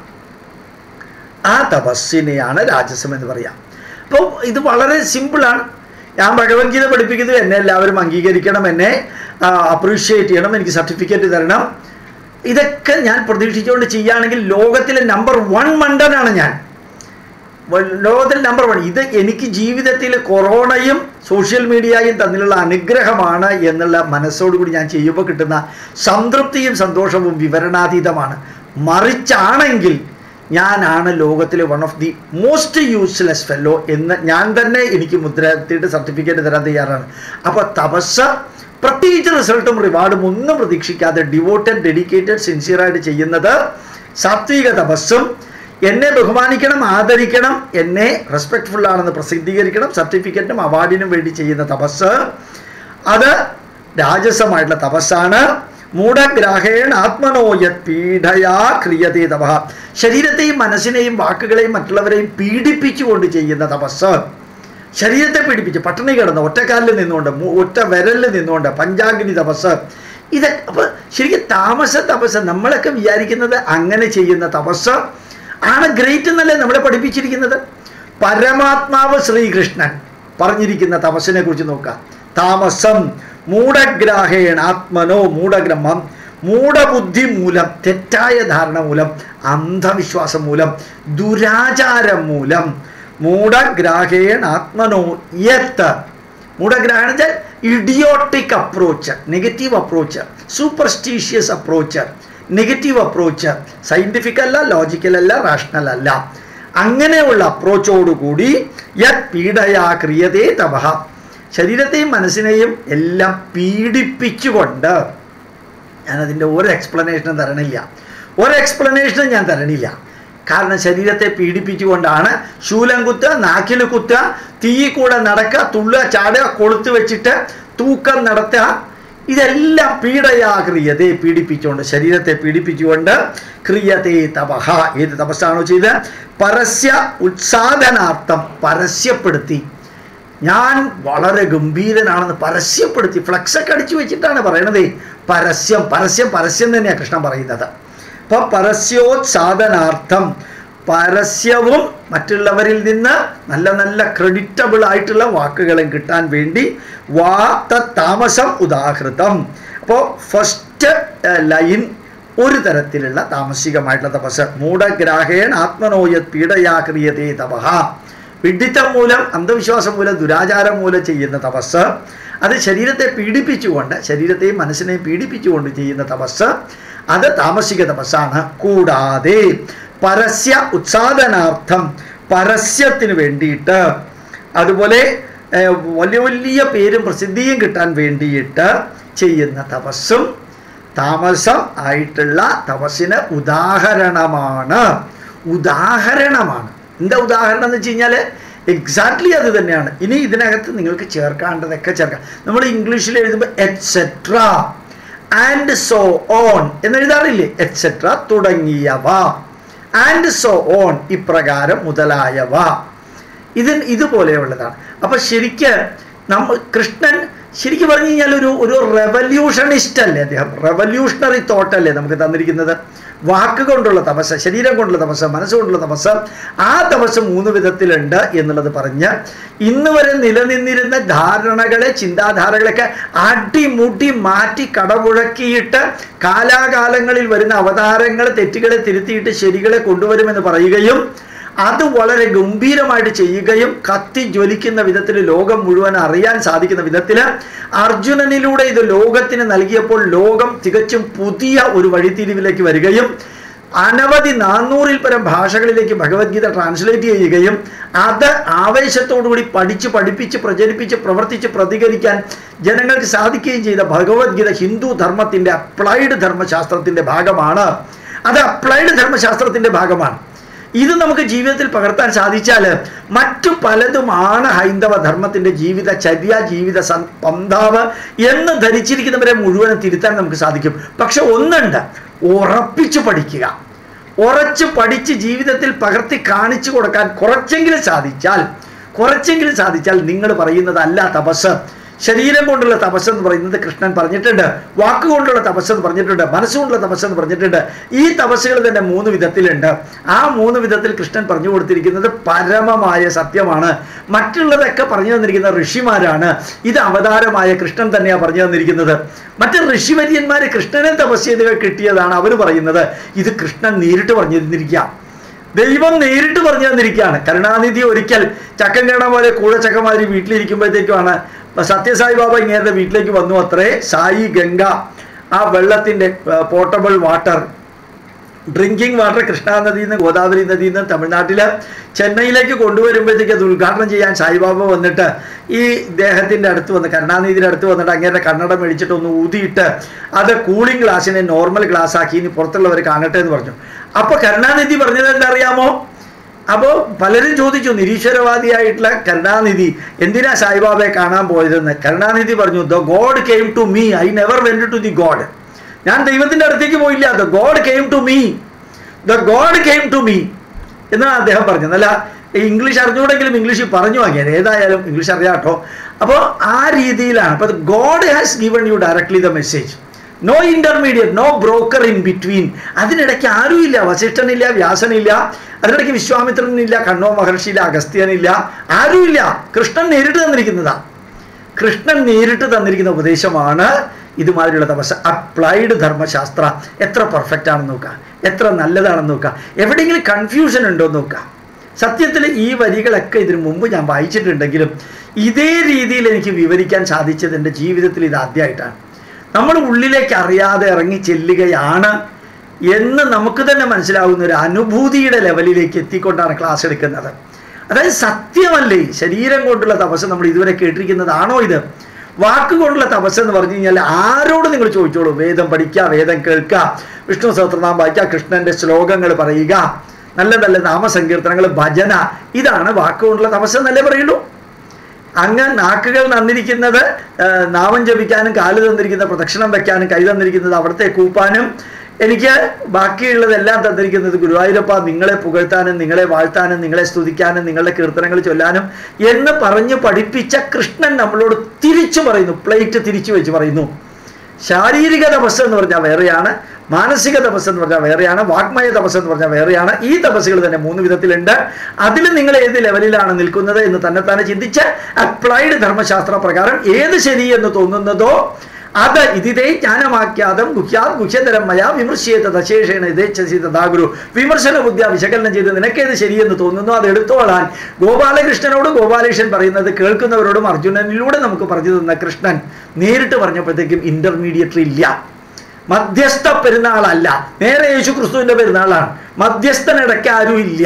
Speaker 1: ആ തപസ്സിനെയാണ് രാജസം എന്ന് പറയാം അപ്പോൾ ഇത് വളരെ സിമ്പിളാണ് ഞാൻ ഭഗവത്ഗീത പഠിപ്പിക്കുന്നത് എന്നെ എല്ലാവരും അംഗീകരിക്കണം എന്നെ അപ്രീഷിയേറ്റ് ചെയ്യണം എനിക്ക് സർട്ടിഫിക്കറ്റ് തരണം ഇതൊക്കെ ഞാൻ പ്രതീക്ഷിച്ചുകൊണ്ട് ചെയ്യുകയാണെങ്കിൽ ലോകത്തിലെ നമ്പർ വൺ മണ്ടനാണ് ഞാൻ വ- ലോകത്തിൽ നമ്പർ വൺ ഇത് എനിക്ക് ജീവിതത്തിൽ കൊറോണയും സോഷ്യൽ മീഡിയയും തമ്മിലുള്ള അനുഗ്രഹമാണ് എന്നുള്ള മനസ്സോടുകൂടി ഞാൻ ചെയ്യുമ്പോൾ കിട്ടുന്ന സംതൃപ്തിയും സന്തോഷവും വിവരണാതീതമാണ് മറിച്ചാണെങ്കിൽ ഞാനാണ് ലോകത്തിലെ one of the most useless fellow എന്ന് ഞാൻ തന്നെ എനിക്ക് മുദ്രത്തിയിട്ട് സർട്ടിഫിക്കറ്റ് തരാൻ തയ്യാറാണ് അപ്പോൾ തപസ് പ്രത്യേകിച്ച് റിസൾട്ടും റിവാർഡും ഒന്നും പ്രതീക്ഷിക്കാതെ ഡിവോട്ടഡ് ഡെഡിക്കേറ്റഡ് സിൻസിയറായിട്ട് ചെയ്യുന്നത് സാത്വിക തപസ്സും എന്നെ ബഹുമാനിക്കണം ആദരിക്കണം എന്നെ റെസ്പെക്ട്ഫുൾ ആണെന്ന് പ്രസിദ്ധീകരിക്കണം സർട്ടിഫിക്കറ്റിനും അവാർഡിനും വേണ്ടി ചെയ്യുന്ന തപസ് അത് രാജസമായിട്ടുള്ള തപസ്സാണ് മൂഢഗ്രാഹേണ ആത്മനോയത് പീഡയാ ക്രിയതേ തപ ശരീരത്തെയും മനസ്സിനെയും വാക്കുകളെയും മറ്റുള്ളവരെയും പീഡിപ്പിച്ചുകൊണ്ട് ചെയ്യുന്ന തപസ് ശരീരത്തെ പീഡിപ്പിച്ച് പട്ടിണി കിടന്ന് ഒറ്റക്കാലിൽ നിന്നുകൊണ്ട് മു- ഒറ്റ വിരലിൽ നിന്നുകൊണ്ട് പഞ്ചാഗ്നി തപസ് ഇത് അപ്പോൾ ശരിക്കും താമസ തപസ് നമ്മളൊക്കെ വിചാരിക്കുന്നത് അങ്ങനെ ചെയ്യുന്ന തപസ് ആണ് ഗ്രേറ്റ് എന്നല്ലേ നമ്മളെ പഠിപ്പിച്ചിരിക്കുന്നത് പരമാത്മാവ് ശ്രീകൃഷ്ണൻ പറഞ്ഞിരിക്കുന്ന തപസ്സിനെ കുറിച്ച് നോക്കാം താമസം മൂഢഗ്രാഹേണ ആത്മനോ മൂഢഗ്രഹം മൂഢബുദ്ധി മൂലം തെറ്റായ ധാരണ മൂലം അന്ധവിശ്വാസം മൂലം ദുരാചാരം മൂലം മൂഢഗ്രാഹേണ ആത്മനോ യത്ത് മൂഢഗ്രാഹം വെച്ചാൽ idiotic approach negative approach superstitious approach negative approach scientific അല്ല ലോജിക്കൽ അല്ല റാഷണൽ അല്ല അങ്ങനെയുള്ള അപ്രോച്ചോടുകൂടി യത് പീഡയാ ക്രിയതേ തപഹ ശരീരത്തെയും മനസ്സിനെയും എല്ലാം പീഡിപ്പിച്ചുകൊണ്ട് ഞാനതിൻ്റെ ഒരു എക്സ്പ്ലനേഷനും തരണില്ല ഒരു എക്സ്പ്ലനേഷനും ഞാൻ തരണില്ല കാരണം ശരീരത്തെ പീഡിപ്പിച്ചുകൊണ്ടാണ് ശൂലം കുത്തുക നാക്കിൽ കുത്തുക തീ കൂടെ നടക്കുക തുള്ളുക ചാടുക കൊളുത്ത് വെച്ചിട്ട് തൂക്കം നടത്തുക ഇതെല്ലാം പീഡയാ ക്രിയതേ പീഡിപ്പിച്ചുകൊണ്ട് ശരീരത്തെ പീഡിപ്പിച്ചുകൊണ്ട് ക്രിയതേ തപഹ ഏത് തപസ്സാണോ ചെയ്ത് പരസ്യ ഉത്സാദനാർത്ഥം പരസ്യപ്പെടുത്തി ഞാൻ വളരെ ഗംഭീരനാണെന്ന് പരസ്യപ്പെടുത്തി ഫ്ലക്സൊക്കെ അടിച്ചു വെച്ചിട്ടാണ് പറയണത് പരസ്യം പരസ്യം പരസ്യം തന്നെയാണ് കൃഷ്ണൻ പറയുന്നത് അപ്പൊ പരസ്യോത്സാദനാർത്ഥം പരസ്യവും മറ്റുള്ളവരിൽ നിന്ന് നല്ല നല്ല ക്രെഡിറ്റബിൾ ആയിട്ടുള്ള വാക്കുകളും കിട്ടാൻ വേണ്ടി വാ താമസം ഉദാഹൃതം അപ്പോൾ ഫസ്റ്റ് ലൈൻ ഒരു തരത്തിലുള്ള താമസികമായിട്ടുള്ള തപസ് മൂഢഗ്രാഹേൺ ആത്മനോയത് പീഡയാ ക്രിയതേ തപഹ വിഡിത്തം മൂലം അന്ധവിശ്വാസം മൂലം ദുരാചാരം മൂലം ചെയ്യുന്ന തപസ് അത് ശരീരത്തെ പീഡിപ്പിച്ചുകൊണ്ട് ശരീരത്തെയും മനസ്സിനെയും പീഡിപ്പിച്ചുകൊണ്ട് ചെയ്യുന്ന തപസ് അത് താമസിക തപസ്സാണ് കൂടാതെ പരസ്യ ഉത്സാദനാർത്ഥം പരസ്യത്തിന് വേണ്ടിയിട്ട് അതുപോലെ ഏഹ്, വലിയ വലിയ പേരും പ്രസിദ്ധിയും കിട്ടാൻ വേണ്ടിയിട്ട് ചെയ്യുന്ന തപസ്സും താമസം ആയിട്ടുള്ള തപസ്സിന് ഉദാഹരണമാണ് ഉദാഹരണമാണ് എന്താ ഉദാഹരണം എന്ന് വെച്ച് കഴിഞ്ഞാൽ എക്സാക്ട്ലി അത് തന്നെയാണ് ഇനി ഇതിനകത്ത് നിങ്ങൾക്ക് ചേർക്കാണ്ടതൊക്കെ ചേർക്കാം നമ്മൾ ഇംഗ്ലീഷിൽ എഴുതുമ്പോൾ എറ്റ്സെട്ര ആൻഡ് സോ ഓൺ എന്നെഴുതാറില്ലേ എറ്റ്സെട്ര തുടങ്ങിയവ ആൻഡ് സോ ഓൺ ഇപ്രകാരം മുതലായവ ഇതിന് ഇതുപോലെയുള്ളതാണ് അപ്പൊ ശരിക്ക് നമ്മ കൃഷ്ണൻ ശരിക്കും പറഞ്ഞു കഴിഞ്ഞാൽ ഒരു ഒരു റെവല്യൂഷണിസ്റ്റ് അല്ലേ അദ്ദേഹം റെവല്യൂഷണറി തോട്ടല്ലേ നമുക്ക് തന്നിരിക്കുന്നത് വാക്ക് കൊണ്ടുള്ള തപസ് ശരീരം കൊണ്ടുള്ള തപസ് മനസ്സുകൊണ്ടുള്ള തപസ് ആ തപസ് മൂന്ന് വിധത്തിലുണ്ട് എന്നുള്ളത് പറഞ്ഞ് ഇന്ന് വരെ നിലനിന്നിരുന്ന ധാരണകളെ ചിന്താധാരകളൊക്കെ അടിമുടി മാറ്റി കടമുഴക്കിയിട്ട് കാലാകാലങ്ങളിൽ വരുന്ന അവതാരങ്ങൾ തെറ്റുകളെ തിരുത്തിയിട്ട് ശരികളെ കൊണ്ടുവരുമെന്ന് പറയുകയും അത് വളരെ ഗംഭീരമായിട്ട് ചെയ്യുകയും കത്തി ജ്വലിക്കുന്ന വിധത്തിൽ ലോകം മുഴുവൻ അറിയാൻ സാധിക്കുന്ന വിധത്തിൽ അർജുനനിലൂടെ ഇത് ലോകത്തിന് നൽകിയപ്പോൾ ലോകം തികച്ചും പുതിയ ഒരു വഴിത്തിരിവിലേക്ക് വരികയും അനവധി നാനൂറിൽ പരം ഭാഷകളിലേക്ക് ഭഗവത്ഗീത ട്രാൻസ്ലേറ്റ് ചെയ്യുകയും അത് ആവേശത്തോടുകൂടി പഠിച്ച് പഠിപ്പിച്ച് പ്രചരിപ്പിച്ച് പ്രവർത്തിച്ച് പ്രതികരിക്കാൻ ജനങ്ങൾക്ക് സാധിക്കുകയും ചെയ്ത ഭഗവത്ഗീത ഹിന്ദു ധർമ്മത്തിൻ്റെ അപ്ലൈഡ് ധർമ്മശാസ്ത്രത്തിൻ്റെ ഭാഗമാണ് അത് അപ്ലൈഡ് ധർമ്മശാസ്ത്രത്തിൻ്റെ ഭാഗമാണ് ഇത് നമുക്ക് ജീവിതത്തിൽ പകർത്താൻ സാധിച്ചാൽ മറ്റു പലതുമാണ് ഹൈന്ദവ ധർമ്മത്തിൻ്റെ ജീവിത ചര്യ ജീവിത സം- പന്ഥാവ് എന്ന് ധരിച്ചിരിക്കുന്നവരെ മുഴുവനും തിരുത്താൻ നമുക്ക് സാധിക്കും പക്ഷെ ഒന്നുണ്ട് ഉറപ്പിച്ചു പഠിക്കുക ഉറച്ചു പഠിച്ച് ജീവിതത്തിൽ പകർത്തി കാണിച്ചു കൊടുക്കാൻ കുറച്ചെങ്കിലും സാധിച്ചാൽ കുറച്ചെങ്കിലും സാധിച്ചാൽ നിങ്ങൾ പറയുന്നതല്ല തപസ് ശരീരം കൊണ്ടുള്ള തപസ് എന്ന് പറയുന്നത് കൃഷ്ണൻ പറഞ്ഞിട്ടുണ്ട് വാക്കുകൊണ്ടുള്ള തപസ് എന്ന് പറഞ്ഞിട്ടുണ്ട് മനസ്സുകൊണ്ടുള്ള തപസ് എന്ന് പറഞ്ഞിട്ടുണ്ട് ഈ തപസ്സുകൾ തന്നെ മൂന്ന് വിധത്തിലുണ്ട് ആ മൂന്ന് വിധത്തിൽ കൃഷ്ണൻ പറഞ്ഞു കൊടുത്തിരിക്കുന്നത് പരമമായ സത്യമാണ് മറ്റുള്ളതൊക്കെ പറഞ്ഞു തന്നിരിക്കുന്ന ഋഷിമാരാണ് ഇത് അവതാരമായ കൃഷ്ണൻ തന്നെയാണ് പറഞ്ഞു തന്നിരിക്കുന്നത് മറ്റ് ഋഷിവര്യന്മാർ കൃഷ്ണനെ തപസ് ചെയ്ത് കിട്ടിയതാണ് അവർ പറയുന്നത് ഇത് കൃഷ്ണൻ നേരിട്ട് പറഞ്ഞു തന്നിരിക്കാം ദൈവം നേരിട്ട് പറഞ്ഞു തന്നിരിക്കുകയാണ് കരുണാനിധി ഒരിക്കൽ ചക്കൻ കാണാൻ പോലെ കൂടെ ചക്കമാതിരി വീട്ടിലിരിക്കുമ്പോഴത്തേക്കുമാണ് സത്യസായി ബാബ ഇങ്ങേരുടെ വീട്ടിലേക്ക് വന്നു അത്രേ സായി ഗംഗ ആ വെള്ളത്തിൻ്റെ പോർട്ടബിൾ വാട്ടർ ഡ്രിങ്കിങ് വാട്ടർ കൃഷ്ണാനദിയിൽ നിന്ന് ഗോദാവരി നദിയിൽ നിന്ന് തമിഴ്നാട്ടിൽ ചെന്നൈയിലേക്ക് കൊണ്ടുവരുമ്പോഴത്തേക്ക് അത് ഉദ്ഘാടനം ചെയ്യാൻ സായിബാബ വന്നിട്ട് ഈ ഇദ്ദേഹത്തിൻ്റെ അടുത്ത് വന്ന് കരുണാനിധിയുടെ അടുത്ത് വന്നിട്ട് അങ്ങേരുടെ കണ്ണട മേടിച്ചിട്ട് ഒന്ന് ഊതിയിട്ട് അത് കൂളിംഗ് ഗ്ലാസ്സിനെ നോർമൽ ഗ്ലാസ് ആക്കി ഇനി പുറത്തുള്ളവർ കാണട്ടെ എന്ന് പറഞ്ഞു അപ്പോൾ കരുണാനിധി പറഞ്ഞത് എന്താ അറിയാമോ അപ്പോൾ പലരും ചോദിച്ചു നിരീശ്വരവാദിയായിട്ടുള്ള കരുണാനിധി എന്തിനാ സായിബാബയെ കാണാൻ പോയതെന്ന് കരുണാനിധി പറഞ്ഞു the God came to me I never went to the God ഞാൻ ദൈവത്തിൻ്റെ അടുത്തേക്ക് പോയില്ല the God came to me the God came to me എന്നാണ് അദ്ദേഹം പറഞ്ഞത് അല്ല ഈ ഇംഗ്ലീഷ് അറിഞ്ഞുകൂടെങ്കിലും ഇംഗ്ലീഷിൽ പറഞ്ഞു വാങ്ങിയത് ഏതായാലും ഇംഗ്ലീഷ് അറിയാം കേട്ടോ അപ്പോൾ ആ രീതിയിലാണ് അപ്പോൾ God has given you directly the message no intermediary no broker in between അതിനിടയ്ക്ക് ആരുമില്ല വസിഷ്ഠനില്ല വ്യാസനില്ല അതിനിടയ്ക്ക് വിശ്വാമിത്രനില്ല കണ്ണോ മഹർഷിയില്ല അഗസ്ത്യനില്ല ആരുമില്ല കൃഷ്ണൻ നേരിട്ട് തന്നിരിക്കുന്നതാ കൃഷ്ണൻ നേരിട്ട് തന്നിരിക്കുന്ന ഉപദേശമാണ് ഇതുമാതിരിയുള്ള തപസ് അപ്ലൈഡ് ധർമ്മശാസ്ത്ര എത്ര പെർഫെക്റ്റ് ആണെന്ന് നോക്കുക എത്ര നല്ലതാണെന്ന് നോക്കുക എവിടെയെങ്കിലും കൺഫ്യൂഷൻ ഉണ്ടോ എന്ന് നോക്കുക സത്യത്തിൽ ഈ വരികളൊക്കെ ഇതിനു മുമ്പ് ഞാൻ വായിച്ചിട്ടുണ്ടെങ്കിലും ഇതേ രീതിയിൽ എനിക്ക് വിവരിക്കാൻ സാധിച്ചത് എൻ്റെ ജീവിതത്തിൽ ഇത് ആദ്യമായിട്ടാണ് നമ്മൾ ഉള്ളിലേക്ക് അറിയാതെ ഇറങ്ങി ചെല്ലുകയാണ് എന്ന് നമുക്ക് തന്നെ മനസ്സിലാവുന്ന ഒരു അനുഭൂതിയുടെ ലെവലിലേക്ക് എത്തിക്കൊണ്ടാണ് ക്ലാസ് എടുക്കുന്നത് അതായത് സത്യമല്ലേ ശരീരം കൊണ്ടുള്ള തപസ് നമ്മൾ ഇതുവരെ കേട്ടിരിക്കുന്നതാണോ ഇത് വാക്കുകൊണ്ടുള്ള തപസ് എന്ന് പറഞ്ഞു കഴിഞ്ഞാൽ ആരോട് നിങ്ങൾ ചോദിച്ചോളൂ വേദം പഠിക്കുക വേദം കേൾക്കുക വിഷ്ണു സഹസ്രനാമം വായിക്കുക കൃഷ്ണന്റെ ശ്ലോകങ്ങൾ പറയുക നല്ല നല്ല നാമസങ്കീർത്തനങ്ങൾ ഭജന ഇതാണ് വാക്കുകൊണ്ടുള്ള തപസ് എന്നല്ലേ പറയുള്ളൂ അങ്ങ് നാക്കുകൾ തന്നിരിക്കുന്നത് ആ, നാമം ജപിക്കാനും കാല് തന്നിരിക്കുന്ന പ്രദക്ഷിണം വെക്കാനും കൈ തന്നിരിക്കുന്നത് അവിടുത്തെ കൂപ്പാനും എനിക്ക് ബാക്കിയുള്ളതെല്ലാം തന്നിരിക്കുന്നത് ഗുരുവായൂരപ്പ നിങ്ങളെ പുകഴ്ത്താനും നിങ്ങളെ വാഴ്ത്താനും നിങ്ങളെ സ്തുതിക്കാനും നിങ്ങളുടെ കീർത്തനങ്ങൾ ചൊല്ലാനും എന്ന് പറഞ്ഞ് പഠിപ്പിച്ച കൃഷ്ണൻ നമ്മളോട് തിരിച്ചു പറയുന്നു പ്ലേറ്റ് തിരിച്ചു വെച്ച് പറയുന്നു ശാരീരിക തപസ് എന്ന് പറഞ്ഞാൽ വേറെയാണ് മാനസിക തപസ് എന്ന് പറഞ്ഞാൽ വേറെയാണ് വാഗ്മയ തപസ് എന്ന് പറഞ്ഞാൽ വേറെയാണ് ഈ തപസ്സുകൾ തന്നെ മൂന്ന് വിധത്തിലുണ്ട് അതിൽ നിങ്ങൾ ഏത് ലെവലിലാണ് നിൽക്കുന്നത് എന്ന് തന്നെ തന്നെ ചിന്തിച്ച് അപ്ലൈഡ് ധർമ്മശാസ്ത്ര പ്രകാരം ഏത് ശരി എന്ന് തോന്നുന്നതോ അത് ഇതിതേ ജ്ഞാനമാക്യാതം ഗുഹ്യാ ഗുഹ്യതരം മയാ വിമർശിയേത ദശേഷേണ ഇതേച്ഛസി തഥാ ഗുരു വിമർശന ബുദ്ധിയ വിശകലനം ചെയ്ത് നിനക്കേത് ശരിയെന്ന് തോന്നുന്നു അത് എടുത്തോളാൻ ഗോപാലകൃഷ്ണനോട് ഗോപാലകൃഷ്ണൻ പറയുന്നത് കേൾക്കുന്നവരോടും അർജുനനിലൂടെ നമുക്ക് പറഞ്ഞു തന്ന കൃഷ്ണൻ നേരിട്ട് പറഞ്ഞപ്പോഴത്തേക്കും ഇന്റർമീഡിയറ്ററി ഇല്ല മധ്യസ്ഥ പെരുന്നാളല്ല നേരെ യേശു ക്രിസ്തുവിന്റെ പെരുന്നാളാണ് മധ്യസ്ഥനിടയ്ക്ക് ആരും ഇല്ല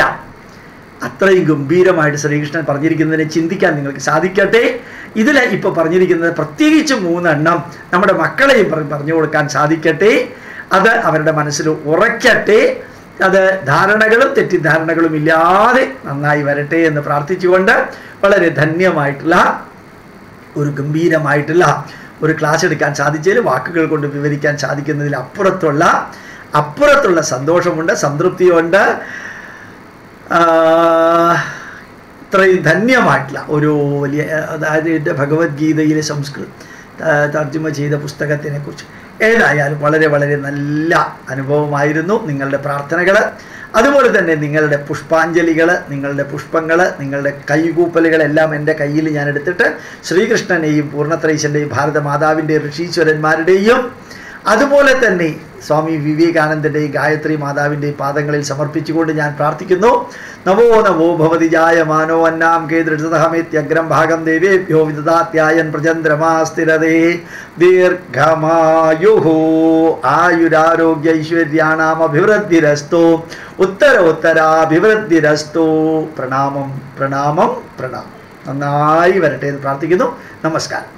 Speaker 1: അത്രയും ഗംഭീരമായിട്ട് ശ്രീകൃഷ്ണൻ പറഞ്ഞിരിക്കുന്നതിനെ ചിന്തിക്കാൻ നിങ്ങൾക്ക് സാധിക്കട്ടെ ഇതിൽ ഇപ്പോൾ പറഞ്ഞിരിക്കുന്നത് പ്രത്യേകിച്ച് മൂന്നെണ്ണം നമ്മുടെ മക്കളെയും പറ- പറഞ്ഞു കൊടുക്കാൻ സാധിക്കട്ടെ അത് അവരുടെ മനസ്സിൽ ഉറയ്ക്കട്ടെ അത് ധാരണകളും തെറ്റിദ്ധാരണകളും ഇല്ലാതെ നന്നായി വരട്ടെ എന്ന് പ്രാർത്ഥിച്ചുകൊണ്ട് വളരെ ധന്യമായിട്ടുള്ള ഒരു ഗംഭീരമായിട്ടുള്ള ഒരു ക്ലാസ് എടുക്കാൻ സാധിച്ചതിൽ വാക്കുകൾ കൊണ്ട് വിവരിക്കാൻ സാധിക്കുന്നതിൽ അപ്പുറത്തുള്ള അപ്പുറത്തുള്ള സന്തോഷമുണ്ട് സംതൃപ്തിയുണ്ട് ആ, ഇത്രയും ധന്യമായിട്ടുള്ള ഒരു വലിയ അതായത് എൻ്റെ ഭഗവത്ഗീതയിലെ സംസ്കൃത ത- തർജ്ജമ ചെയ്ത പുസ്തകത്തിനെ കുറിച്ച് ഏതായാലും വളരെ വളരെ നല്ല അനുഭവമായിരുന്നു നിങ്ങളുടെ പ്രാർത്ഥനകൾ അതുപോലെ തന്നെ നിങ്ങളുടെ പുഷ്പാഞ്ജലികൾ നിങ്ങളുടെ പുഷ്പങ്ങൾ നിങ്ങളുടെ കൈകൂപ്പലുകളെല്ലാം എൻ്റെ കയ്യിൽ ഞാൻ എടുത്തിട്ട് ശ്രീകൃഷ്ണനെയും പൂർണ്ണത്രൈശൻ്റെയും ഭാരതമാതാവിൻ്റെയും ഋഷീശ്വരന്മാരുടെയും അതുപോലെ തന്നെ സ്വാമി വിവേകാനന്ദൻ്റെയും ഗായത്രി മാതാവിൻ്റെയും പാദങ്ങളിൽ സമർപ്പിച്ചുകൊണ്ട് ഞാൻ പ്രാർത്ഥിക്കുന്നു നമോ നമോ ഭവതി ജായമാനോ അന്നാം കേതൃതഹമേത്യഗ്രം ഭാഗം ദേവേഭ്യോ വിദദാത്യായൻ പ്രചന്ദ്രമാ സ്ഥിരതേ ദീർഘമായു ആയുരാരോഗ്യ ഐശ്വര്യാണാം അഭിവൃദ്ധിരസ്തു ഉത്തര ഉത്തരാഭിവൃദ്ധിരസ്തു പ്രണാമം പ്രണാമം പ്രണാമം നന്നായി വരട്ടെ എന്ന് പ്രാർത്ഥിക്കുന്നു നമസ്കാരം